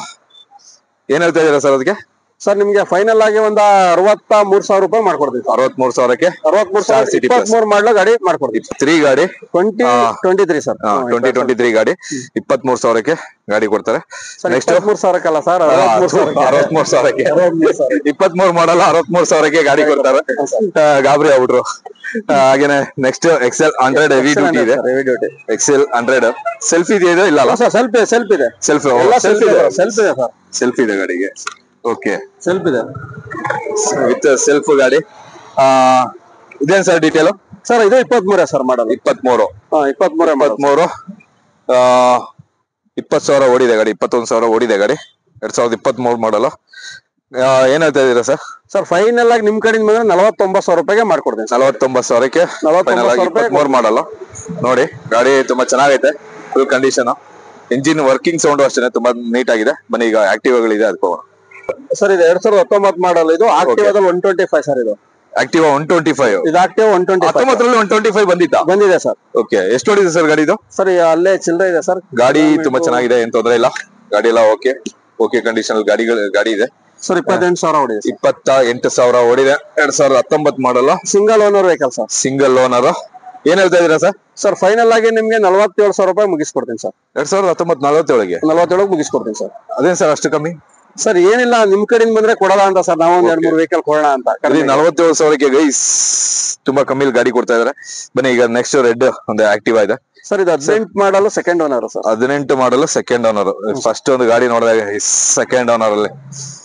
ಏನ್ ಹೇಳ್ತಾ ಇದೀರಾ ಸರ್ ಅದಕ್ಕೆ ಸರ್ ನಿಮ್ಗೆ ಫೈನಲ್ ಆಗಿ ಒಂದ್ ಅರವತ್ತ ಮೂರ್ ಸಾವಿರ ರೂಪಾಯಿ ಮಾಡ್ಕೊಡ್ತೀವಿ ಸರ್ ಅರವತ್ಮೂರು ಸಾವಿರಕ್ಕೆ ಅರವತ್ ಮೂರ್ Star ಸಾವಿರ City Plus. ಇಪ್ಪತ್ತ್ ಮೂರ್ ಮಾಡಲ ಗಾಡಿ ಮಾಡ್ಕೊಡ್ತೀವಿ ತ್ರೀ ಗಾಡಿ ಟ್ವೆಂಟಿ ಆ. Twenty three sir twenty twenty three ಗಾಡಿ ಇಪ್ಪತ್ಮೂರು ಸಾವಿರಕ್ಕೆ ಗಾಡಿ ಕೊಡ್ತಾರೆ ನೆಕ್ಸ್ಟ್ ಮೂರ್ ಸಾವಿರಕ್ಕಲ್ಲ ಸರ್ ಅರವತ್ಮೂರ್ ಸಾವಿರಕ್ಕೆ ಅರವತ್ಮೂರು ಸಾವಿರಕ್ಕೆ ಅರವತ್ಮೂರ್ ಸಾವಿರ. ಇಪ್ಪತ್ಮೂರು ಮಾಡಲ್ಲ ಅರವತ್ಮೂರು ಸಾವಿರಕ್ಕೆ ಗಾಡಿ ಕೊಡ್ತಾರೆ ಆ, ಗಾಬರಿ ಆಗ್ಬಿಟ್ರು ಆ, ಹಾಗೇನೆ next XL hundred heavy duty ಇದೆ Sir, heavy duty. XL hundred self ಇದೆ ಇದು ಇಲ್ಲ ಅಲ್ಲ ಸರ್ ಸೆಲ್ಫ್ ಇದೆ ಸೆಲ್ಫ್ ಇದೆ ಸೆಲ್ಫ್ ಎಲ್ಲ ಸೆಲ್ಫ್ ಸೆಲ್ಫ್ ಇದೆ ಇದೆ ಸೆಲ್ಫ್ ಇದೆ ಸರ್ ಸೆಲ್ಫ್ ಇದೆ ಗಾಡಿಗೆ ಓಕೆ ಸೆಲ್ಫ್ ಇದೆ ವಿತ್ ಸೆಲ್ಫ್ ಗಾಡಿ ಆ, ಇದೇನ್ ಸರ್ ಡೀಟೇಲ್ ಸರ್ ಇದು ಇಪ್ಪತ್ತ್ ಮೂರೇ ಸರ್ ಮಾಡಲ್ ಇಪ್ಪತ್ಮೂರು ಇಪ್ಪತ್ತ್ ಮೂರೇ ಮಾಡಲ್ ಇಪ್ಪತ್ಮೂರು ಆ, ಇಪ್ಪತ್ತು ಸಾವಿರ ಓಡಿದೆ ಗಾಡಿ ಇಪ್ಪತ್ತೊಂದು ಸಾವಿರ ಓಡಿದೆ ಗಾಡಿ ಎರಡ್ ಸಾವಿರದ ಇಪ್ಪತ್ಮೂರು ಮಾಡಲು ಏನ್ ಹೇಳ್ತಾ ಇದೀರಾ ಸರ್ ಸರ್ ಫೈನಲ್ ಆಗಿ ನಿಮ್ ಕಡೆಯಿಂದ ಬಂದ್ರೆ ನಲವತ್ತೊಂಬತ್ತು ಸಾವಿರ ರೂಪಾಯಿಗೆ ಮಾಡ್ಕೊಡ್ತೀನಿ ಸರ್ ನಲವತ್ತೊಂಬತ್ತು ಸಾವಿರಕ್ಕೆ ನಲವತ್ತೊಂಬತ್ತು ಫೈನಲ್ ಆಗಿ ಸಾವಿರ ರೂಪಾಯಿ ಇಪ್ಪತ್ಮೂರು ಮಾಡಲ್ಲ ನೋಡಿ ಗಾಡಿ ತುಂಬಾ ಚೆನ್ನಾಗೈತೆ full condition engine working sound ಅಷ್ಟೇ ತುಂಬಾ ನೀಟ್ ಆಗಿದೆ ಬನ್ನಿ ಈಗ ಆಕ್ಟಿವಾಗಳಿದೆ ಅದಕ್ಕೆ ಹೋಗೋಣ ಸರ್ ಇದು ಎರಡ್ ಸಾವಿರದ ಹತ್ತೊಂಬತ್ತು ಮಾಡಲ್ ಇದು ಆಕ್ಟಿವಾದಲ್ಲಿ ಒನ್ ಟ್ವೆಂಟಿ ಫೈವ್ ಸರ್ ಇದು ಆಕ್ಟಿವಾ ಒನ್ ಟ್ವೆಂಟಿ ಫೈವ್ ಇದು ಆಕ್ಟಿವ್ ಒನ್ ಟ್ವೆಂಟಿ ಫೈವ್ ಹತ್ತೊಂಬತ್ತರಲ್ಲಿ ಒನ್ ಟ್ವೆಂಟಿ ಫೈವ್ ಬಂದಿತ್ತಾ ಬಂದಿದೆ ಸರ್ ಓಕೆ ಎಷ್ಟು ಹೊಡಿದೆ ಸರ್ ಗಾಡಿ ಇದು ಸರ್ ಅಲ್ಲೇ ಚಿಲ್ಲರೆ ಇದೆ ಸರ್ ಗಾಡಿ ತುಂಬಾ ಚೆನ್ನಾಗಿದೆ ಏನ್ ತೊಂದ್ರೆ ಇಲ್ಲ ಗಾಡಿ ಎಲ್ಲ ಓಕೆ ಓಕೆ ಕಂಡೀಷನ್ ಗಾಡಿಗಳು ಗಾಡಿ ಇದೆ ಸರ್ ಇಪ್ಪತ್ತೆಂಟು ಸಾವಿರ ಹೊಡಿದೆ ಇಪ್ಪತ್ತ ಎಂಟು ಸಾವಿರ ಓಡಿದೆ ಎರಡ್ ಸಾವಿರದ ಹತ್ತೊಂಬತ್ತು ಮಾಡಲ್ಲ single owner vehicle sir single owner ಏನ್ ಹೇಳ್ತಾ ಇದೀರಾ ಸರ್ ಸರ್ ಫೈನಲ್ ಆಗಿ ನಿಮ್ಗೆ ನಲವತ್ತೇಳು ಸಾವಿರ ರೂಪಾಯಿ ಮುಗಿಸ್ಕೊಡ್ತೀನಿ ಸರ್ ಎರಡ್ ಸಾವಿರದ ಹತ್ತೊಂಬತ್ತು ನಲವತ್ತೇಳಿಗೆ ನಲವತ್ತೇಳಕ್ಕೆ ಮುಗಿಸ್ಕೊಡ್ತೀನಿ ಸರ್ ಅದೇನ್ ಸರ್ ಅಷ್ಟು ಕಮ್ಮಿ ಸರ್ ಏನಿಲ್ಲ ನಿಮ್ ಕಡೆಯಿಂದ ಬಂದ್ರೆ ಕೊಡಲ್ಲ ಅಂತ ಸರ್ ನಾವು ಒಂದ್ ಎರಡ್ ಮೂರು ವೆಹಿಕಲ್ ಕೊಡೋಣ ಅಂತ ಅದೇ ಕಡಿಮೆ. ನಲವತ್ತೇಳು ಸಾವಿರಕ್ಕೆ ಗೈಸ್ ತುಂಬಾ ಕಮ್ಮಿ ಗಾಡಿ ಕೊಡ್ತಾ ಇದಾರೆ ಬನ್ನಿ ಈಗ ನೆಕ್ಸ್ಟ್ ರೆಡ್ ಒಂದು ಆಕ್ಟಿವ್ ಇದೆ ಸರ್ ಇದು ಹದಿನೆಂಟು ಮಾಡಲು ಸೆಕೆಂಡ್ ಓನರ್ ಸರ್ ಹದಿನೆಂಟು ಮಾಡಲು ಸೆಕೆಂಡ್ ಓನರ್ ಫಸ್ಟ್ ಒಂದು ಗಾಡಿ ನೋಡಿದಾಗ ಸೆಕೆಂಡ್ ಓನರ್ ಅಲ್ಲಿ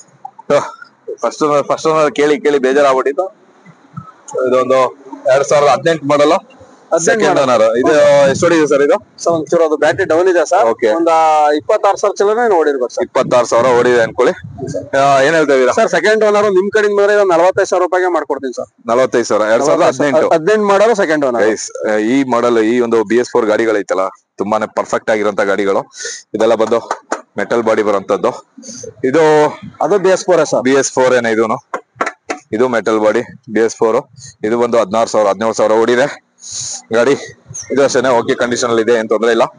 ಫಸ್ಟ್ ಓನರ್ ಫಸ್ಟ್ ಓನರ್ ಕೇಳಿ ಕೇಳಿ ಬೇಜಾರಾಗ್ಬಿಟ್ಟಿತ್ತು ಇದೊಂದು ಎರಡ್ ಸಾವಿರದ ಹದಿನೆಂಟು ಮಾಡಲು ಸೆಕೆಂಡ್ ಓನರ್ ಇದು ಎಷ್ಟು ಹೊಡಿದೆ ಸರ್ ಇದು ಸರ್ ಒಂಚೂರು ಅದು ಬ್ಯಾಟ್ರಿ ಡೌನ್ ಇದೆ ಸರ್ Okay. ಒಂದ್ ಇಪ್ಪತ್ತಾರು ಸಾವಿರ ಚಲನೆ ನೋಡಿರ್ಬೇಕು ಸರ್ ಇಪ್ಪತ್ತಾರು ಸಾವಿರ ಓಡಿದೆ ಅನ್ಕೊಳ್ಳಿ ಆ, ಏನ್ ಹೇಳ್ತಾ ಇದೀರಾ ಸರ್ ಸೆಕೆಂಡ್ ಓನರ್ ನಿಮ್ ಕಡೆಯಿಂದ ಬಂದ್ರೆ ಒಂದು ನಲವತ್ತೈದು ಸಾವಿರ ರೂಪಾಯಿಗೆ ಮಾಡ್ಕೊಡ್ತೀನಿ ಸರ್ ನಲವತ್ತೈದು ಸಾವಿರ ಎರಡ್ ಸಾವಿರದ ಹದಿನೆಂಟು ಹದಿನೆಂಟು ಮಾಡಲು ಸೆಕೆಂಡ್ ಓನರ್ ಗೈಸ್ ಈ ಮಾಡಲ್ ಈ ಒಂದು ಬಿ ಎಸ್ ಫೋರ್ ಗಾಡಿಗಳೈತಲ್ಲ ತುಂಬಾನೇ ಪರ್ಫೆಕ್ಟ್ ಆಗಿರೋಂತ ಗಾಡಿಗಳು ಇದೆಲ್ಲ ಬಂದು ಮೆಟಲ್ ಬಾಡಿ ಬರೋಂಥದ್ದು ಇದು ಅದು base four sir B S four ಏನ ಇದೂನು ಇದು metal body B S four ಇದು ಬಂದು ಹದಿನಾರು ಸಾವಿರ ಹದಿನೇಳು ಸಾವಿರ ಓಡಿದೆ ಗಾಡಿ ಇದು ಅಷ್ಟೇನೆ ಓಕೆ ಕಂಡೀಷನ್ ಅಲ್ಲಿ ಇದೆ ಏನ್ ತೊಂದ್ರೆ ಇಲ್ಲ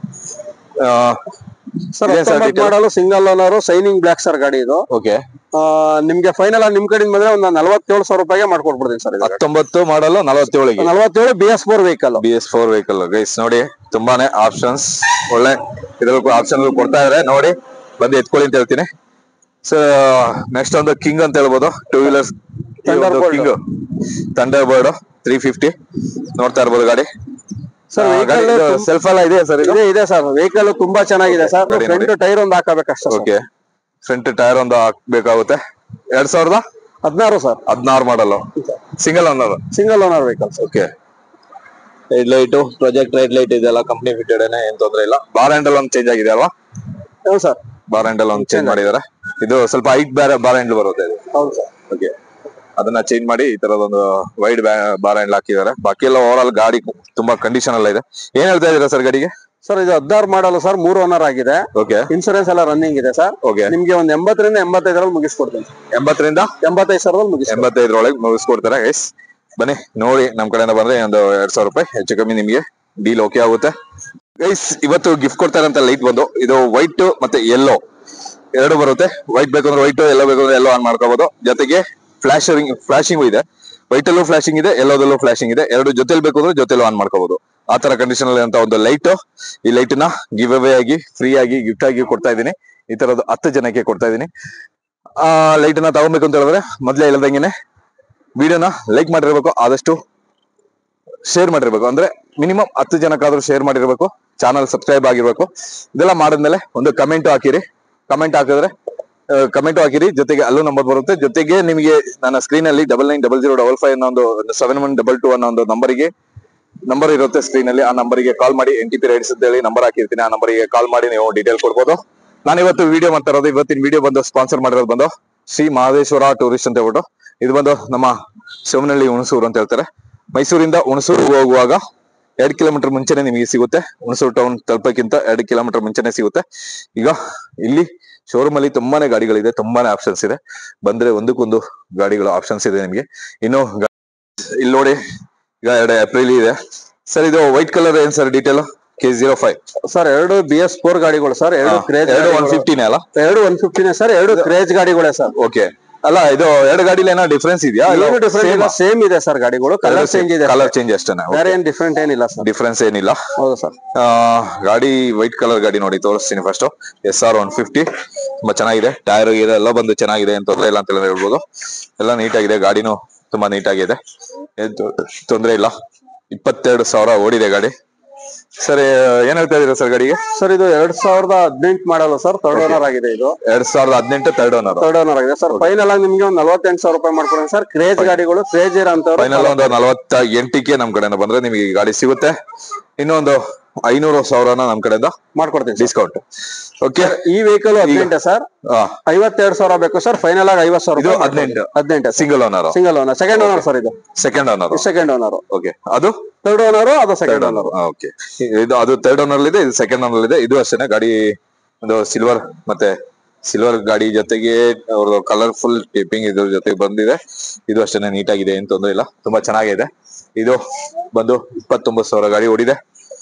ಸರ್ ಇದೇನ್ sir detail? Model single owner shining black sir ಗಾಡಿ ಇದು ಓಕೆ ಆ, ನಿಮ್ಗೆ ಫೈನಲ್ ನಿಮ್ ಕಡೆಯಿಂದ ಬಂದ್ರೆ ಒಂದು ನಲವತ್ತೇಳು ಸಾವಿರ ರೂಪಾಯಿಗೆ ಮಾಡ್ಕೊಡ್ಬಿಡ್ತೀನಿ ಸರ್ ಇದು ಹತ್ತೊಂಬತ್ತು ಮಾಡಲು ನಲವತ್ತೇಳಿಗೆ ನಲವತ್ತೇಳು B S four vehicle B S four vehicle guys ನೋಡಿ ತುಂಬಾನೇ ಆಪ್ಷನ್ಸ್ ಒಳ್ಳೆ ಇದ್ರಲ್ಲಿ ಆಪ್ಷನ್ ಕೊಡ್ತಾ ಇದಾರೆ ನೋಡಿ ಬಂದು ಎತ್ಕೊಳ್ಳಿ ಅಂತ ಹೇಳ್ತೀನಿ ಸೊ ನೆಕ್ಸ್ಟ್ ಒಂದು ಕಿಂಗ್ ಅಂತ ಹೇಳ್ಬೋದು two wheelers Thunderbird. King Thunderbird three fifty ನೋಡ್ತಾ ಇರ್ಬೋದು ಗಾಡಿ ಸರ್ ವೆಹಿಕಲ್ ಸೆಲ್ಫ್ ಎಲ್ಲ ಇದೆ ಸರ್ ಇದು ಇದೆ ಇದೆ ಸರ್ ವೆಹಿಕಲ್ ತುಂಬಾ ಚೆನ್ನಾಗಿದೆ ಸರ್ ಗಾಡಿ ನೋಡಿ. ಫ್ರಂಟ್ ಟೈರ್ ಒಂದು ಹಾಕಬೇಕಷ್ಟೇ ಸರ್ ಓಕೆ ಫ್ರಂಟ್ ಟೈರ್ ಒಂದು ಹಾಕ್ಬೇಕಾಗುತ್ತೆ ಎರಡ್ ಸಾವಿರದ ಹದಿನಾರು ಸರ್ ಹದಿನಾರು model single owner single owner vehicle okay headlight projector light ಇದೆಲ್ಲ ಕಂಪ್ನಿ ಫಿಟೆಡ್ ಏನ್ ತೊಂದ್ರೆ ಇಲ್ಲ ಬಾರ್ ಹ್ಯಾಂಡಲ್ ಒಂದು ಚೇಂಜ್ ಆಗಿದೆ ಅಲ್ವಾ ಹೌದು ಸರ್ ಬಾರ್ ಹ್ಯಾಂಡಲ್ ಒಂದು ಚೇಂಜ್ ಮಾಡಿದ್ದಾರೆ ಇದು ಸ್ವಲ್ಪ ಹೈಟ್ ಬೇರೆ ಬಾರ್ ಹ್ಯಾಂಡಲ್ ಬರುತ್ತೆ ಇದು ಹೌದು ಸರ್ ಓಕೆ ಅದನ್ನ ಚೇಂಜ್ ಮಾಡಿ ಈ ತರದೊಂದು ವೈಡ್ ಬಾರ್ ಹ್ಯಾಂಡಲ್ ಹಾಕಿದ್ದಾರೆ ಬಾಕಿ ಎಲ್ಲ ಓವರ್ ಆಲ್ ಗಾಡಿ ತುಂಬಾ ಕಂಡೀಷನ್ ಎಲ್ಲ ಇದೆ ಏನ್ ಹೇಳ್ತಾ ಇದೀರಾ ಸರ್ ಗಾಡಿಗೆ ಸರ್ ಇದು ಹದಿನಾರು ಮಾಡಲು ಸರ್ ಮೂರು ಓನರ್ ಆಗಿದೆ ಓಕೆ ಇನ್ಸೂರೆನ್ಸ್ ಎಲ್ಲ ರನ್ನಿಂಗ್ ಇದೆ ಸರ್ ಓಕೆ ನಿಮ್ಗೆ ಒಂದ್ ಎಂಬತ್ತರಿಂದ ಎಂಬತ್ತೈದರಲ್ಲಿ ಮುಗಿಸ್ಕೊಡ್ತೀನಿ ಎಂಬತ್ತರಿಂದ ಎಂಬತ್ತೈದು ಸಾವಿರದಲ್ಲಿ ಮುಗಿಸ್ ಎಂಬತ್ತೈದರೊಳಗೆ ಮುಗಿಸ್ಕೊಡ್ತಾರೆ ಗೈಸ್ ಬನ್ನಿ ನೋಡಿ ನಮ್ ಕಡೆಯಿಂದ ಬಂದ್ರೆ ಒಂದು ಎರಡ್ ಸಾವಿರ ರೂಪಾಯಿ ಹೆಚ್ಚು ಕಮ್ಮಿ ನಿಮ್ಗೆ ಡೀಲ್ ಓಕೆ ಆಗುತ್ತೆ ಗೈಸ್ ಇವತ್ತು ಗಿಫ್ಟ್ ಕೊಡ್ತಾರಂತ ಲೈಟ್ ಬಂದು ಇದು ವೈಟ್ ಮತ್ತೆ ಯೆಲ್ಲೋ ಎರಡು ಬರುತ್ತೆ ವೈಟ್ ಬೇಕಂದ್ರೆ ವೈಟ್ ಎಲ್ಲೋ ಬೇಕಂದ್ರೆ ಎಲ್ಲೋ ಆನ್ ಮಾಡ್ಕೋಬಹುದು ಜೊತೆಗೆ ಫ್ಲಾಶಿಂಗ್ ಫ್ಲಾಶಿಂಗ್ ಇದೆ ವೈಟ್ ಅಲ್ಲೂ ಫ್ಲಾಶಿಂಗ್ ಇದೆ ಎಲ್ಲೋದಲ್ಲೂ ಫ್ಲಾಶಿಂಗ್ ಇದೆ ಎರಡು ಜೊತೆಲಿ ಬೇಕು ಅಂದ್ರೆ ಜೊತೆಲೂ ಆನ್ ಮಾಡ್ಕೋಬಹುದು ಆ ತರ ಕಂಡೀಷನ್ ಅಲ್ಲಿ ಅಂತ ಒಂದು ಲೈಟ್ ಈ ಲೈಟ್ ನ ಗಿವ್ ಅವೇ ಆಗಿ ಫ್ರೀ ಆಗಿ ಗಿಫ್ಟ್ ಆಗಿ ಕೊಡ್ತಾ ಇದೀನಿ ಈ ತರದ್ದು ಹತ್ತು ಜನಕ್ಕೆ ಕೊಡ್ತಾ ಇದೀನಿ ಆ ಲೈಟ್ ನ ತಗೊಬೇಕು ಅಂತ ಹೇಳಿದ್ರೆ ಮೊದ್ಲೇ ಹೇಳ್ದಂಗೆನೆ ವಿಡಿಯೋನ ಲೈಕ್ ಮಾಡಿರ್ಬೇಕು ಆದಷ್ಟು ಶೇರ್ ಮಾಡಿರ್ಬೇಕು ಅಂದ್ರೆ ಮಿನಿಮಮ್ ಹತ್ತು ಜನಕ್ಕಾದ್ರೂ ಶೇರ್ ಮಾಡಿರ್ಬೇಕು ಚಾನಲ್ ಸಬ್ಸ್ಕ್ರೈಬ್ ಆಗಿರ್ಬೇಕು ಇದೆಲ್ಲ ಮಾಡಿದ್ಮೇಲೆ ಒಂದು ಕಮೆಂಟ್ ಹಾಕಿರಿ ಕಮೆಂಟ್ ಹಾಕಿದ್ರೆ ಕಮೆಂಟ್ ಹಾಕಿರಿ ಜೊತೆಗೆ ಅಲ್ಲೂ ನಂಬರ್ ಬರುತ್ತೆ ಜೊತೆಗೆ ನಿಮಗೆ ನನ್ನ ಸ್ಕ್ರೀನ್ ಅಲ್ಲಿ double nine double zero double five ಅನ್ನೋ ಒಂದು ಸೆವೆನ್ ಒನ್ ಡಬಲ್ ಟು ಅನ್ನೋ ಒಂದು ನಂಬರಿಗೆ ನಂಬರ್ ಇರುತ್ತೆ ಸ್ಕ್ರೀನ್ ಅಲ್ಲಿ ಆ ನಂಬರಿಗೆ ಕಾಲ್ ಮಾಡಿ ಎನ್ ಟಿ ಪಿ ರೈಡ್ಸ್ ಅಂತ ಹೇಳಿ ನಂಬರ್ ಹಾಕಿರ್ತೀನಿ ಆ ನಂಬರಿಗೆ ಕಾಲ್ ಮಾಡಿ ನೀವು ಡೀಟೇಲ್ ಕೊಡ್ಬೋದು ನಾನು ಇವತ್ತು ವಿಡಿಯೋ ಮಾಡ್ತಾ ಇರೋದು ಇವತ್ತಿನ ವಿಡಿಯೋ ಬಂದು ಸ್ಪಾನ್ಸರ್ ಮಾಡಿರೋದು ಬಂದು ಶ್ರೀ ಮಹದೇಶ್ವರ ಟೂರಿಸ್ಟ್ ಅಂತ ಹೇಳ್ಬಿಟ್ಟು ಇದು ಬಂದು ನಮ್ಮ ಶಿವನಹಳ್ಳಿ ಹುಣಸೂರು ಅಂತ ಹೇಳ್ತಾರೆ ಮೈಸೂರಿಂದ ಹುಣಸೂರು ಹೋಗುವಾಗ ಎರಡ್ ಕಿಲೋಮೀಟರ್ ಮುಂಚೆನೆ ನಿಮಗೆ ಸಿಗುತ್ತೆ ಹುಣಸೂರು ಟೌನ್ ತಲುಪಕ್ಕಿಂತ ಎರಡು ಕಿಲೋಮೀಟರ್ ಮುಂಚೆನೆ ಸಿಗುತ್ತೆ ಈಗ ಇಲ್ಲಿ ಶೋರೂಮ್ ಅಲ್ಲಿ ತುಂಬಾನೇ ಗಾಡಿಗಳಿದೆ ತುಂಬಾನೇ ಆಪ್ಷನ್ಸ್ ಇದೆ ಬಂದ್ರೆ ಒಂದಕ್ಕೊಂದು ಗಾಡಿಗಳ ಆಪ್ಷನ್ಸ್ ಇದೆ ನಿಮಗೆ ಇನ್ನು ಗಾ- ಇಲ್ಲಿ ನೋಡಿ ಈಗ ಎರಡು ಏಪ್ರಿಲ್ ಇದೆ ಸರ್ ಇದು ವೈಟ್ ಕಲರ್ ಏನ್ sir detail K zero five sir ಎರಡು ಬಿ ಎಸ್ ಫೋರ್ ಗಾಡಿಗಳು ಸರ್ ಎರಡು ಕ್ರೇಜ್ ಎರಡು ಒನ್ ಫಿಫ್ಟಿನೇ ಅಲ್ಲ ಎರಡು ಒನ್ ಫಿಫ್ಟಿನೇ ಸರ್ ಎರಡು ಕ್ರೇಜ್ ಗಾಡಿಗಳೇ ಸರ್ ಓಕೆ ಅಲ್ಲ ಇದು ಎರಡು ಗಾಡಿಲಿ ಏನೋ ಡಿಫ್ರೆನ್ಸ್ ಇದೆಯಾ ಏನು ಡಿಫ್ರೆಂಟ್ ಇಲ್ಲ ಸೇಮ್ ಇದೆ ಸರ್ ಗಾಡಿಗಳು ಕಲರ್ ಚೇಂಜ್ ಇದೆ ಕಲರ್ ಚೇಂಜ್ ಅಷ್ಟೇನೆ ಬೇರೆ ಏನ್ ಡಿಫ್ರೆಂಟ್ ಏನಿಲ್ಲ ಸರ್ ಡಿಫ್ರೆನ್ಸ್ ಏನಿಲ್ಲ ಹೌದು ಸರ್ ಆ, ಗಾಡಿ ವೈಟ್ ಕಲರ್ ಗಾಡಿ ನೋಡಿ ತೋರಿಸ್ತೀನಿ first S R one fifty ತುಂಬಾ ಚೆನ್ನಾಗಿದೆ ಟೈರ್ ಇದೆ ಎಲ್ಲ ಬಂದು ಚೆನ್ನಾಗಿದೆ ಅಂತ ತೊಂದ್ರೆ ಇಲ್ಲ ಅಂತ ಎಲ್ಲ ಹೇಳ್ಬೋದು ಎಲ್ಲ ನೀಟಾಗಿದೆ ಗಾಡಿನೂ ತುಂಬಾ ನೀಟಾಗಿದೆ ಏನ್ ತೊ- ತೊಂದ್ರೆ ಇಲ್ಲ ಇಪ್ಪತ್ತೆರಡು ಸಾವಿರ ಓಡಿದೆ ಗಾಡಿ ಸರ್ ಏನ್ ಹೇಳ್ತಾ ಇದೀರಾ ಸರ್ ಗಾಡಿಗೆ ಸರ್ ಇದು ಎರಡ್ ಸಾವಿರದ ಹದಿನೆಂಟು ಮಾಡಲ್ಲ ಸರ್ ಥರ್ಡ್ ಓನರ್ ಆಗಿದೆ ಇದು ಎರಡ್ ಸಾವಿರದ ಹದಿನೆಂಟು ತರ್ಡ್ ಓನರ್ ಥರ್ಡ್ ಓನರ್ ಆಗಿದೆ ಸರ್ ಫೈನಲ್ ಆಗಿ ನಿಮ್ಗೆ ಒಂದು ನಲವತ್ತೆಂಟು ಸಾವಿರ ರೂಪಾಯಿ ಮಾಡ್ಕೊಡಿ ಸರ್ ಕ್ರೇಜ್ ಗಾಡಿಗಳು ಕ್ರೇಜ್ ಇರೋಂಥವ್ರು ಫೈನಲ್ ಒಂದು ನಲವತ್ತ ಎಂಟಿಗೆ ನಮ್ ಕಡೆಯಿಂದ ಬಂದ್ರೆ ನಿಮಗೆ ಈ ಗಾಡಿ ಸಿಗುತ್ತೆ ಇನ್ನೊಂದು ಐನೂರು ಸಾವಿರನ ನಮ್ ಕಡೆಯಿಂದ ಮಾಡ್ಕೊಡ್ತೀನಿ ಸರ್. ಡಿಸ್ಕೌಂಟ್ ಓಕೆ ಈ ವೆಹಿಕಲ್ ಹದಿನೆಂಟು ಸರ್ ಐವತ್ತೆರಡು ಸಾವಿರ ಬೇಕು ಸರ್ ಫೈನಲ್ ಆಗಿ ಐವತ್ ಸಾವಿರ ಇದು ಹದಿನೆಂಟು ಹದಿನೆಂಟು single owner single owner second owner sir ಇದು second owner second owner okay ಅದು ಥರ್ಡ್ ಓನರ್ ಅದು ಸೆಕೆಂಡ್ ಓನರ್ ಓಕೆ ಇದು ಅದು ಥರ್ಡ್ ಓನರ್ ಇದೆ ಇದು ಸೆಕೆಂಡ್ ಓನರ್ ಇದೆ ಇದು ಅಷ್ಟೇನೆ ಗಾಡಿ ಒಂದು ಸಿಲ್ವರ್ ಮತ್ತೆ ಸಿಲ್ವರ್ ಗಾಡಿ ಜೊತೆಗೆ ಅವ್ರದ್ದು ಕಲರ್ಫುಲ್ ಟೇಪಿಂಗ್ ಇದ್ರ ಜೊತೆಗೆ ಬಂದಿದೆ ಇದು ಅಷ್ಟೇನೆ ನೀಟಾಗಿದೆ ಏನ್ ತೊಂದ್ರೆ ಇಲ್ಲ ತುಂಬಾ ಚೆನ್ನಾಗಿದೆ ಇದು ಬಂದು ಇಪ್ಪತ್ತೊಂಬತ್ತು ಸಾವಿರ ಗಾಡಿ ಓಡಿದೆ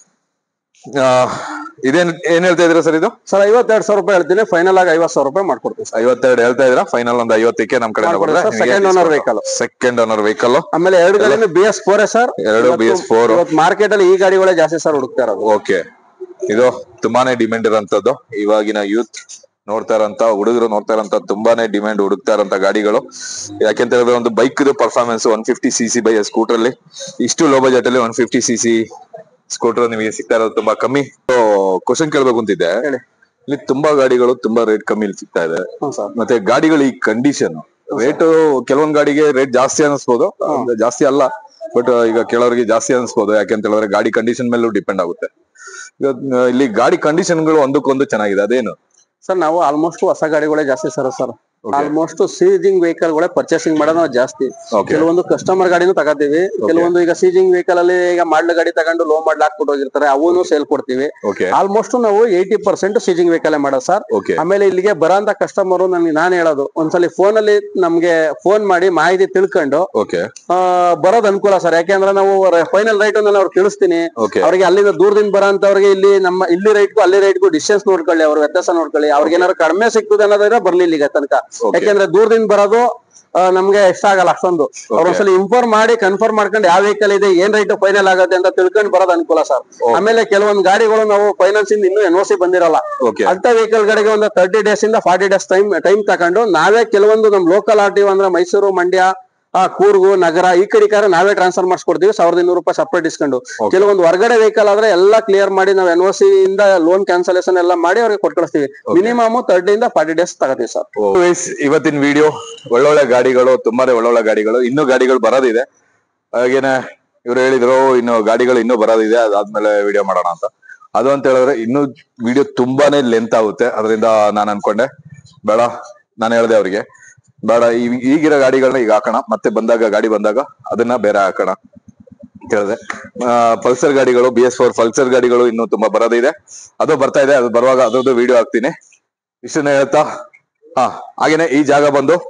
ಆ, ಇದೇನ್ ಏನ್ ಹೇಳ್ತಾ ಇದ್ದೀರಾ ಸರ್ ಇದು ಸರ್ ಐವತ್ತೆರಡು ಸಾವಿರ ರೂಪಾಯಿ ಹೇಳ್ತೀನಿ ಫೈನಲ್ ಆಗಿ ಐವತ್ ಸಾವಿರ ರೂಪಾಯಿ ಮಾಡ್ಕೊಡ್ತೀನಿ ಸರ್ ಐವತ್ತೆರಡು ಹೇಳ್ತಾ ಇದ್ದೀರಾ ಫೈನಲ್ ಒಂದು ಐವತ್ತಕ್ಕೆ ನಮ್ ಕಡೆ ಮಾಡ್ಕೊಡಿ sir. Second owner vehicle. Second owner vehicle ಆಮೇಲೆ ಎರಡು ಗಾಡಿನೂ ಬಿ ಎಸ್ ಫೋರ್ ಸರ್ ಎರಡು BS4. ಇವತ್ತು ಮಾರ್ಕೆಟ್ ಅಲ್ಲಿ ಈ ಗಾಡಿಗಳೇ ಜಾಸ್ತಿ ಸರ್ ಹುಡುಕ್ತಾ ಇರೋದು ಓಕೆ ಇದು ತುಂಬಾನೇ ಡಿಮ್ಯಾಂಡ್ ಇರೋಂಥದ್ದು ಇವಾಗಿನ ಯೂತ್ ನೋಡ್ತಾ ಇರೋಂತ ಹುಡುಗರು ನೋಡ್ತಾ ಇರೋಂತ ತುಂಬಾನೇ ಡಿಮ್ಯಾಂಡ್ ಹುಡುಕ್ತಾ ಇರೋಂತ ಗಾಡಿಗಳು ಯಾಕೆಂತ ಹೇಳಿದ್ರೆ ಒಂದು bike performance one fifty C C by scooter ಅಲ್ಲಿ ಇಷ್ಟು ಲೋ ಬಜೆಟ್ ಅಲ್ಲಿ one fifty C C scooter ನಿಮಗೆ ಸಿಗ್ತಾ ಇರೋದು ತುಂಬಾ ಕಮ್ಮಿ ಕ್ವಶನ್ ಕೇಳ್ಬೇಕು ಅಂತಿದ್ದೆ ಹೇಳಿ. ಇಲ್ಲಿ ತುಂಬಾ ಗಾಡಿಗಳು ತುಂಬಾ ರೇಟ್ ಕಮ್ಮಿ ಸಿಗ್ತಾ ಇದೆ ಹ್ಞೂ ಸರ್ ಮತ್ತೆ ಗಾಡಿಗಳ ಈ ಕಂಡೀಷನ್ ರೇಟ್ ಕೆಲವೊಂದ್ ಗಾಡಿಗೆ ರೇಟ್ ಜಾಸ್ತಿ ಅನಿಸ್ಬೋದು ಜಾಸ್ತಿ ಅಲ್ಲ ಬಟ್ ಈಗ ಕೆಲವರಿಗೆ ಜಾಸ್ತಿ ಅನಿಸ್ಬೋದು ಯಾಕೆಂತ ಹೇಳಿದ್ರೆ ಗಾಡಿ ಕಂಡೀಷನ್ ಮೇಲೂ ಡಿಪೆಂಡ್ ಆಗುತ್ತೆ ಈಗ ಆ, ಇಲ್ಲಿ ಗಾಡಿ ಕಂಡೀಷನ್ಗಳು ಒಂದಕ್ಕೊಂದು ಚೆನ್ನಾಗಿದೆ ಅದೇನು ಸರ್ ನಾವು ಆಲ್ಮೋಸ್ಟ್ ಹೊಸ ಗಾಡಿಗಳೇ ಜಾಸ್ತಿ sir sir almost seizing vehicle ಗಳೇ ಪರ್ಚೇಸಿಂಗ್ ಮಾಡೋದು ನಾವು ಜಾಸ್ತಿ Okay. ಕೆಲವೊಂದು ಕಸ್ಟಮರ್ ಗಾಡಿನೂ ತಗೋತೀವಿ ಕೆಲವೊಂದು ಈಗ ಸೀಜಿಂಗ್ ವೆಹಿಕಲ್ ಅಲ್ಲಿ ಈಗ ಮಾಡ್ಲ ಗಾಡಿ ತಗೊಂಡು ಲೋ ಮಾಡ್ಲ್ ಹಾಕ್ಬಿಟ್ಟು ಹೋಗಿರ್ತಾರೆ ಅವನು ಸೇಲ್ ಕೊಡ್ತೀವಿ ಓಕೆ ಆಲ್ಮೋಸ್ಟ್ ನಾವು ಏಯ್ಟಿ ಪರ್ಸೆಂಟ್ ಸೀಜಿಂಗ್ ವೆಹಿಕಲ್ ಮಾಡೋದು ಸರ್ ಓಕೆ ಆಮೇಲೆ ಇಲ್ಲಿಗೆ ಬರೋಂತ ಕಸ್ಟಮರ್ ನನ್ಗೆ ನಾನು ಹೇಳೋದು ಒಂದ್ಸಲಿ ಫೋನ್ ಅಲ್ಲಿ ನಮ್ಗೆ ಫೋನ್ ಮಾಡಿ ಮಾಹಿತಿ ತಿಳ್ಕೊಂಡು ಓಕೆ ಆ, ಬರೋದ್ ಅನುಕೂಲ ಸರ್ ಯಾಕೆಂದ್ರೆ ನಾವು ಫೈನಲ್ ರೈಟ್ ನಾನು ಅವ್ರಿಗೆ ತಿಳಿಸ್ತೀನಿ ಓಕೆ ಅವ್ರಿಗೆ ಅಲ್ಲಿಂದ ದೂರದಿಂದ ಬರೋಂತವ್ರಿಗೆ ಇಲ್ಲಿ ನಮ್ಮ ಇಲ್ಲಿ ರೈಟ್ಗೂ ಅಲ್ಲಿ ರೈಟ್ಗೂ ಡಿಸ್ಟೆನ್ಸ್ ನೋಡ್ಕೊಳ್ಳಿ ಅವ್ರ ವ್ಯತ್ಯಾಸ ನೋಡ್ಕೊಳ್ಳಿ ಅವ್ರಿಗೆ ಏನಾದ್ರು ಕಡಿಮೆ ಸಿಗ್ತದೆ ಅನ್ನೋದಾದ್ರೆ ಬರ್ಲಿ ಇಲ್ಲಿಗೆ ತನಕ ಯಾಕೆಂದ್ರೆ ದೂರದಿಂದ ಬರೋದು ಆ, ನಮ್ಗೆ ಇಷ್ಟ ಆಗಲ್ಲ ಅಷ್ಟೊಂದು ಅವ್ರ ಒಂದ್ಸಲಿ ಇನ್ಫಾರ್ಮ್ ಮಾಡಿ ಕನ್ಫರ್ಮ್ ಮಾಡ್ಕೊಂಡು ಯಾವ ವೆಹಿಕಲ್ ಇದೆ ಏನ್ ರೈಟ್ ಫೈನಲ್ ಆಗುತ್ತೆ ಅಂತ ತಿಳ್ಕೊಂಡು ಬರೋದು ಅನುಕೂಲ ಸರ್ ಆಮೇಲೆ ಕೆಲವೊಂದು ಗಾಡಿಗಳು ನಾವು ಫೈನಾನ್ಸ್ ಇಂದ ಇನ್ನೂ ಎನ್ ಸಿ ಬಂದಿರಲ್ಲ ಓಕೆ ಅಂತ ವೆಹಿಕಲ್ ಗಳಿಗೆ ಒಂದು ತರ್ಟಿ ಡೇಸ್ ಇಂದ ಫಾರ್ಟಿ ಡೇಸ್ ಟೈಮ್ ಟೈಮ್ ತಕೊಂಡು ನಾವೇ ಕೆಲವೊಂದು ನಮ್ ಲೋಕಲ್ ಆರ್ ಟಿ ಅಂದ್ರೆ ಮೈಸೂರು ಮಂಡ್ಯ ಆ ಕೂರ್ಗು ನಗರ ಈ ಕಡೆ ಕಾರ ನಾವೇ ಟ್ರಾನ್ಸ್ಫರ್ ಮಾಡಿಸ್ಕೊಡ್ತೀವಿ ಸಾವಿರದ ಇನ್ನೂರು ರೂಪಾಯಿ ಸಪ್ರೇಟ್ ಇಸ್ಕೊಂಡು ಕೆಲವೊಂದು ಹೊರಗಡೆ ವೆಹಿಕಲ್ ಆದ್ರೆ ಎಲ್ಲ ಕ್ಲಿಯರ್ ಮಾಡಿ ನಾವು ಎನ್ ಸಿ ಇಂದ ಲೋನ್ ಕ್ಯಾನ್ಸಲೇಷನ್ ಎಲ್ಲ ಮಾಡಿ ಅವ್ರಿಗೆ ಕೊಟ್ಟು ಕಳಿಸ್ತೀವಿ ಮಿನಿಮಮ್ ತರ್ಟಿ ಇಂದ ಫಾರ್ಟಿ ಡೇಸ್ ತಗೋತೀವಿ ಸರ್ Guys, ಇವತ್ತಿನ ವಿಡಿಯೋ ಒಳ್ಳೊಳ್ಳೆ ಗಾಡಿಗಳು ತುಂಬಾನೇ ಒಳ್ಳೊಳ್ಳೆ ಗಾಡಿಗಳು ಇನ್ನೂ ಗಾಡಿಗಳು ಬರೋದಿದೆ ಹಾಗೇನೆ ಇವ್ರು ಹೇಳಿದ್ರು ಇನ್ನು ಗಾಡಿಗಳು ಇನ್ನೂ ಬರೋದಿದೆ ಅದಾದ್ಮೇಲೆ ವಿಡಿಯೋ ಮಾಡೋಣ ಅಂತ ಅದು ಅಂತ ಹೇಳಿದ್ರೆ ಇನ್ನು ವಿಡಿಯೋ ತುಂಬಾನೇ ಲೆಂತ್ ಆಗುತ್ತೆ ಅದರಿಂದ ನಾನು ಅನ್ಕೊಂಡೆ ಬೇಡ ನಾನು ಹೇಳ್ದೆ ಅವ್ರಿಗೆ ಬೇಡ ಈ- ಈಗಿರೋ ಗಾಡಿಗಳನ್ನ ಈಗ ಹಾಕೋಣ ಮತ್ತೆ ಬಂದಾಗ ಗಾಡಿ ಬಂದಾಗ ಅದನ್ನ ಬೇರೆ ಹಾಕೋಣ ಅಂತ ಹೇಳಿದೆ ಪಲ್ಸರ್ ಗಾಡಿಗಳು ಬಿ ಎಸ್ ಫೋರ್ ಪಲ್ಸರ್ ಗಾಡಿಗಳು ಇನ್ನೂ ತುಂಬಾ ಬರೋದಿದೆ ಅದು ಬರ್ತಾ ಇದೆ ಅದು ಬರುವಾಗ ಅದ್ರದ್ದು ವಿಡಿಯೋ ಹಾಕ್ತೀನಿ ಇಷ್ಟನ್ನ ಹೇಳ್ತಾ ಹಾ ಹಾಗೇನೆ ಈ ಜಾಗ ಬಂದು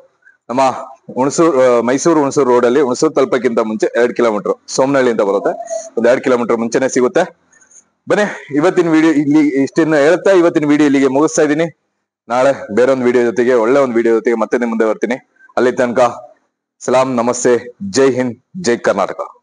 ನಮ್ಮ ಹುಣಸೂರು ಆ, ಮೈಸೂರು ಹುಣಸೂರು ರೋಡ್ ಅಲ್ಲಿ ಹುಣಸೂರು ತಲುಪಕ್ಕಿಂತ ಮುಂಚೆ ಎರಡ್ ಕಿಲೋಮೀಟರ್ ಸೋಮನಹಳ್ಳಿ ಅಂತ ಬರುತ್ತೆ ಒಂದ್ ಎರಡ್ ಕಿಲೋಮೀಟರ್ ಮುಂಚೆನೆ ಸಿಗುತ್ತೆ ಬನ್ನಿ ಇವತ್ತಿನ ವಿಡಿಯೋ ಇಲ್ಲಿ ಇಷ್ಟನ್ನ ಹೇಳ್ತಾ ಇವತ್ತಿನ ವಿಡಿಯೋ ಇಲ್ಲಿಗೆ ಮುಗಿಸ್ತಾ ಇದೀನಿ ನಾಳೆ ಬೇರೊಂದು ವಿಡಿಯೋ ಜೊತೆಗೆ ಒಳ್ಳೆ ಒಂದು ವಿಡಿಯೋ ಜೊತೆಗೆ ಮತ್ತೆ ನಿಮ್ ಮುಂದೆ ಬರ್ತೀನಿ ಅಲ್ಲಿ ತನಕ ಸಲಾಂ ನಮಸ್ತೆ ಜೈ ಹಿಂದ್ ಜೈ ಕರ್ನಾಟಕ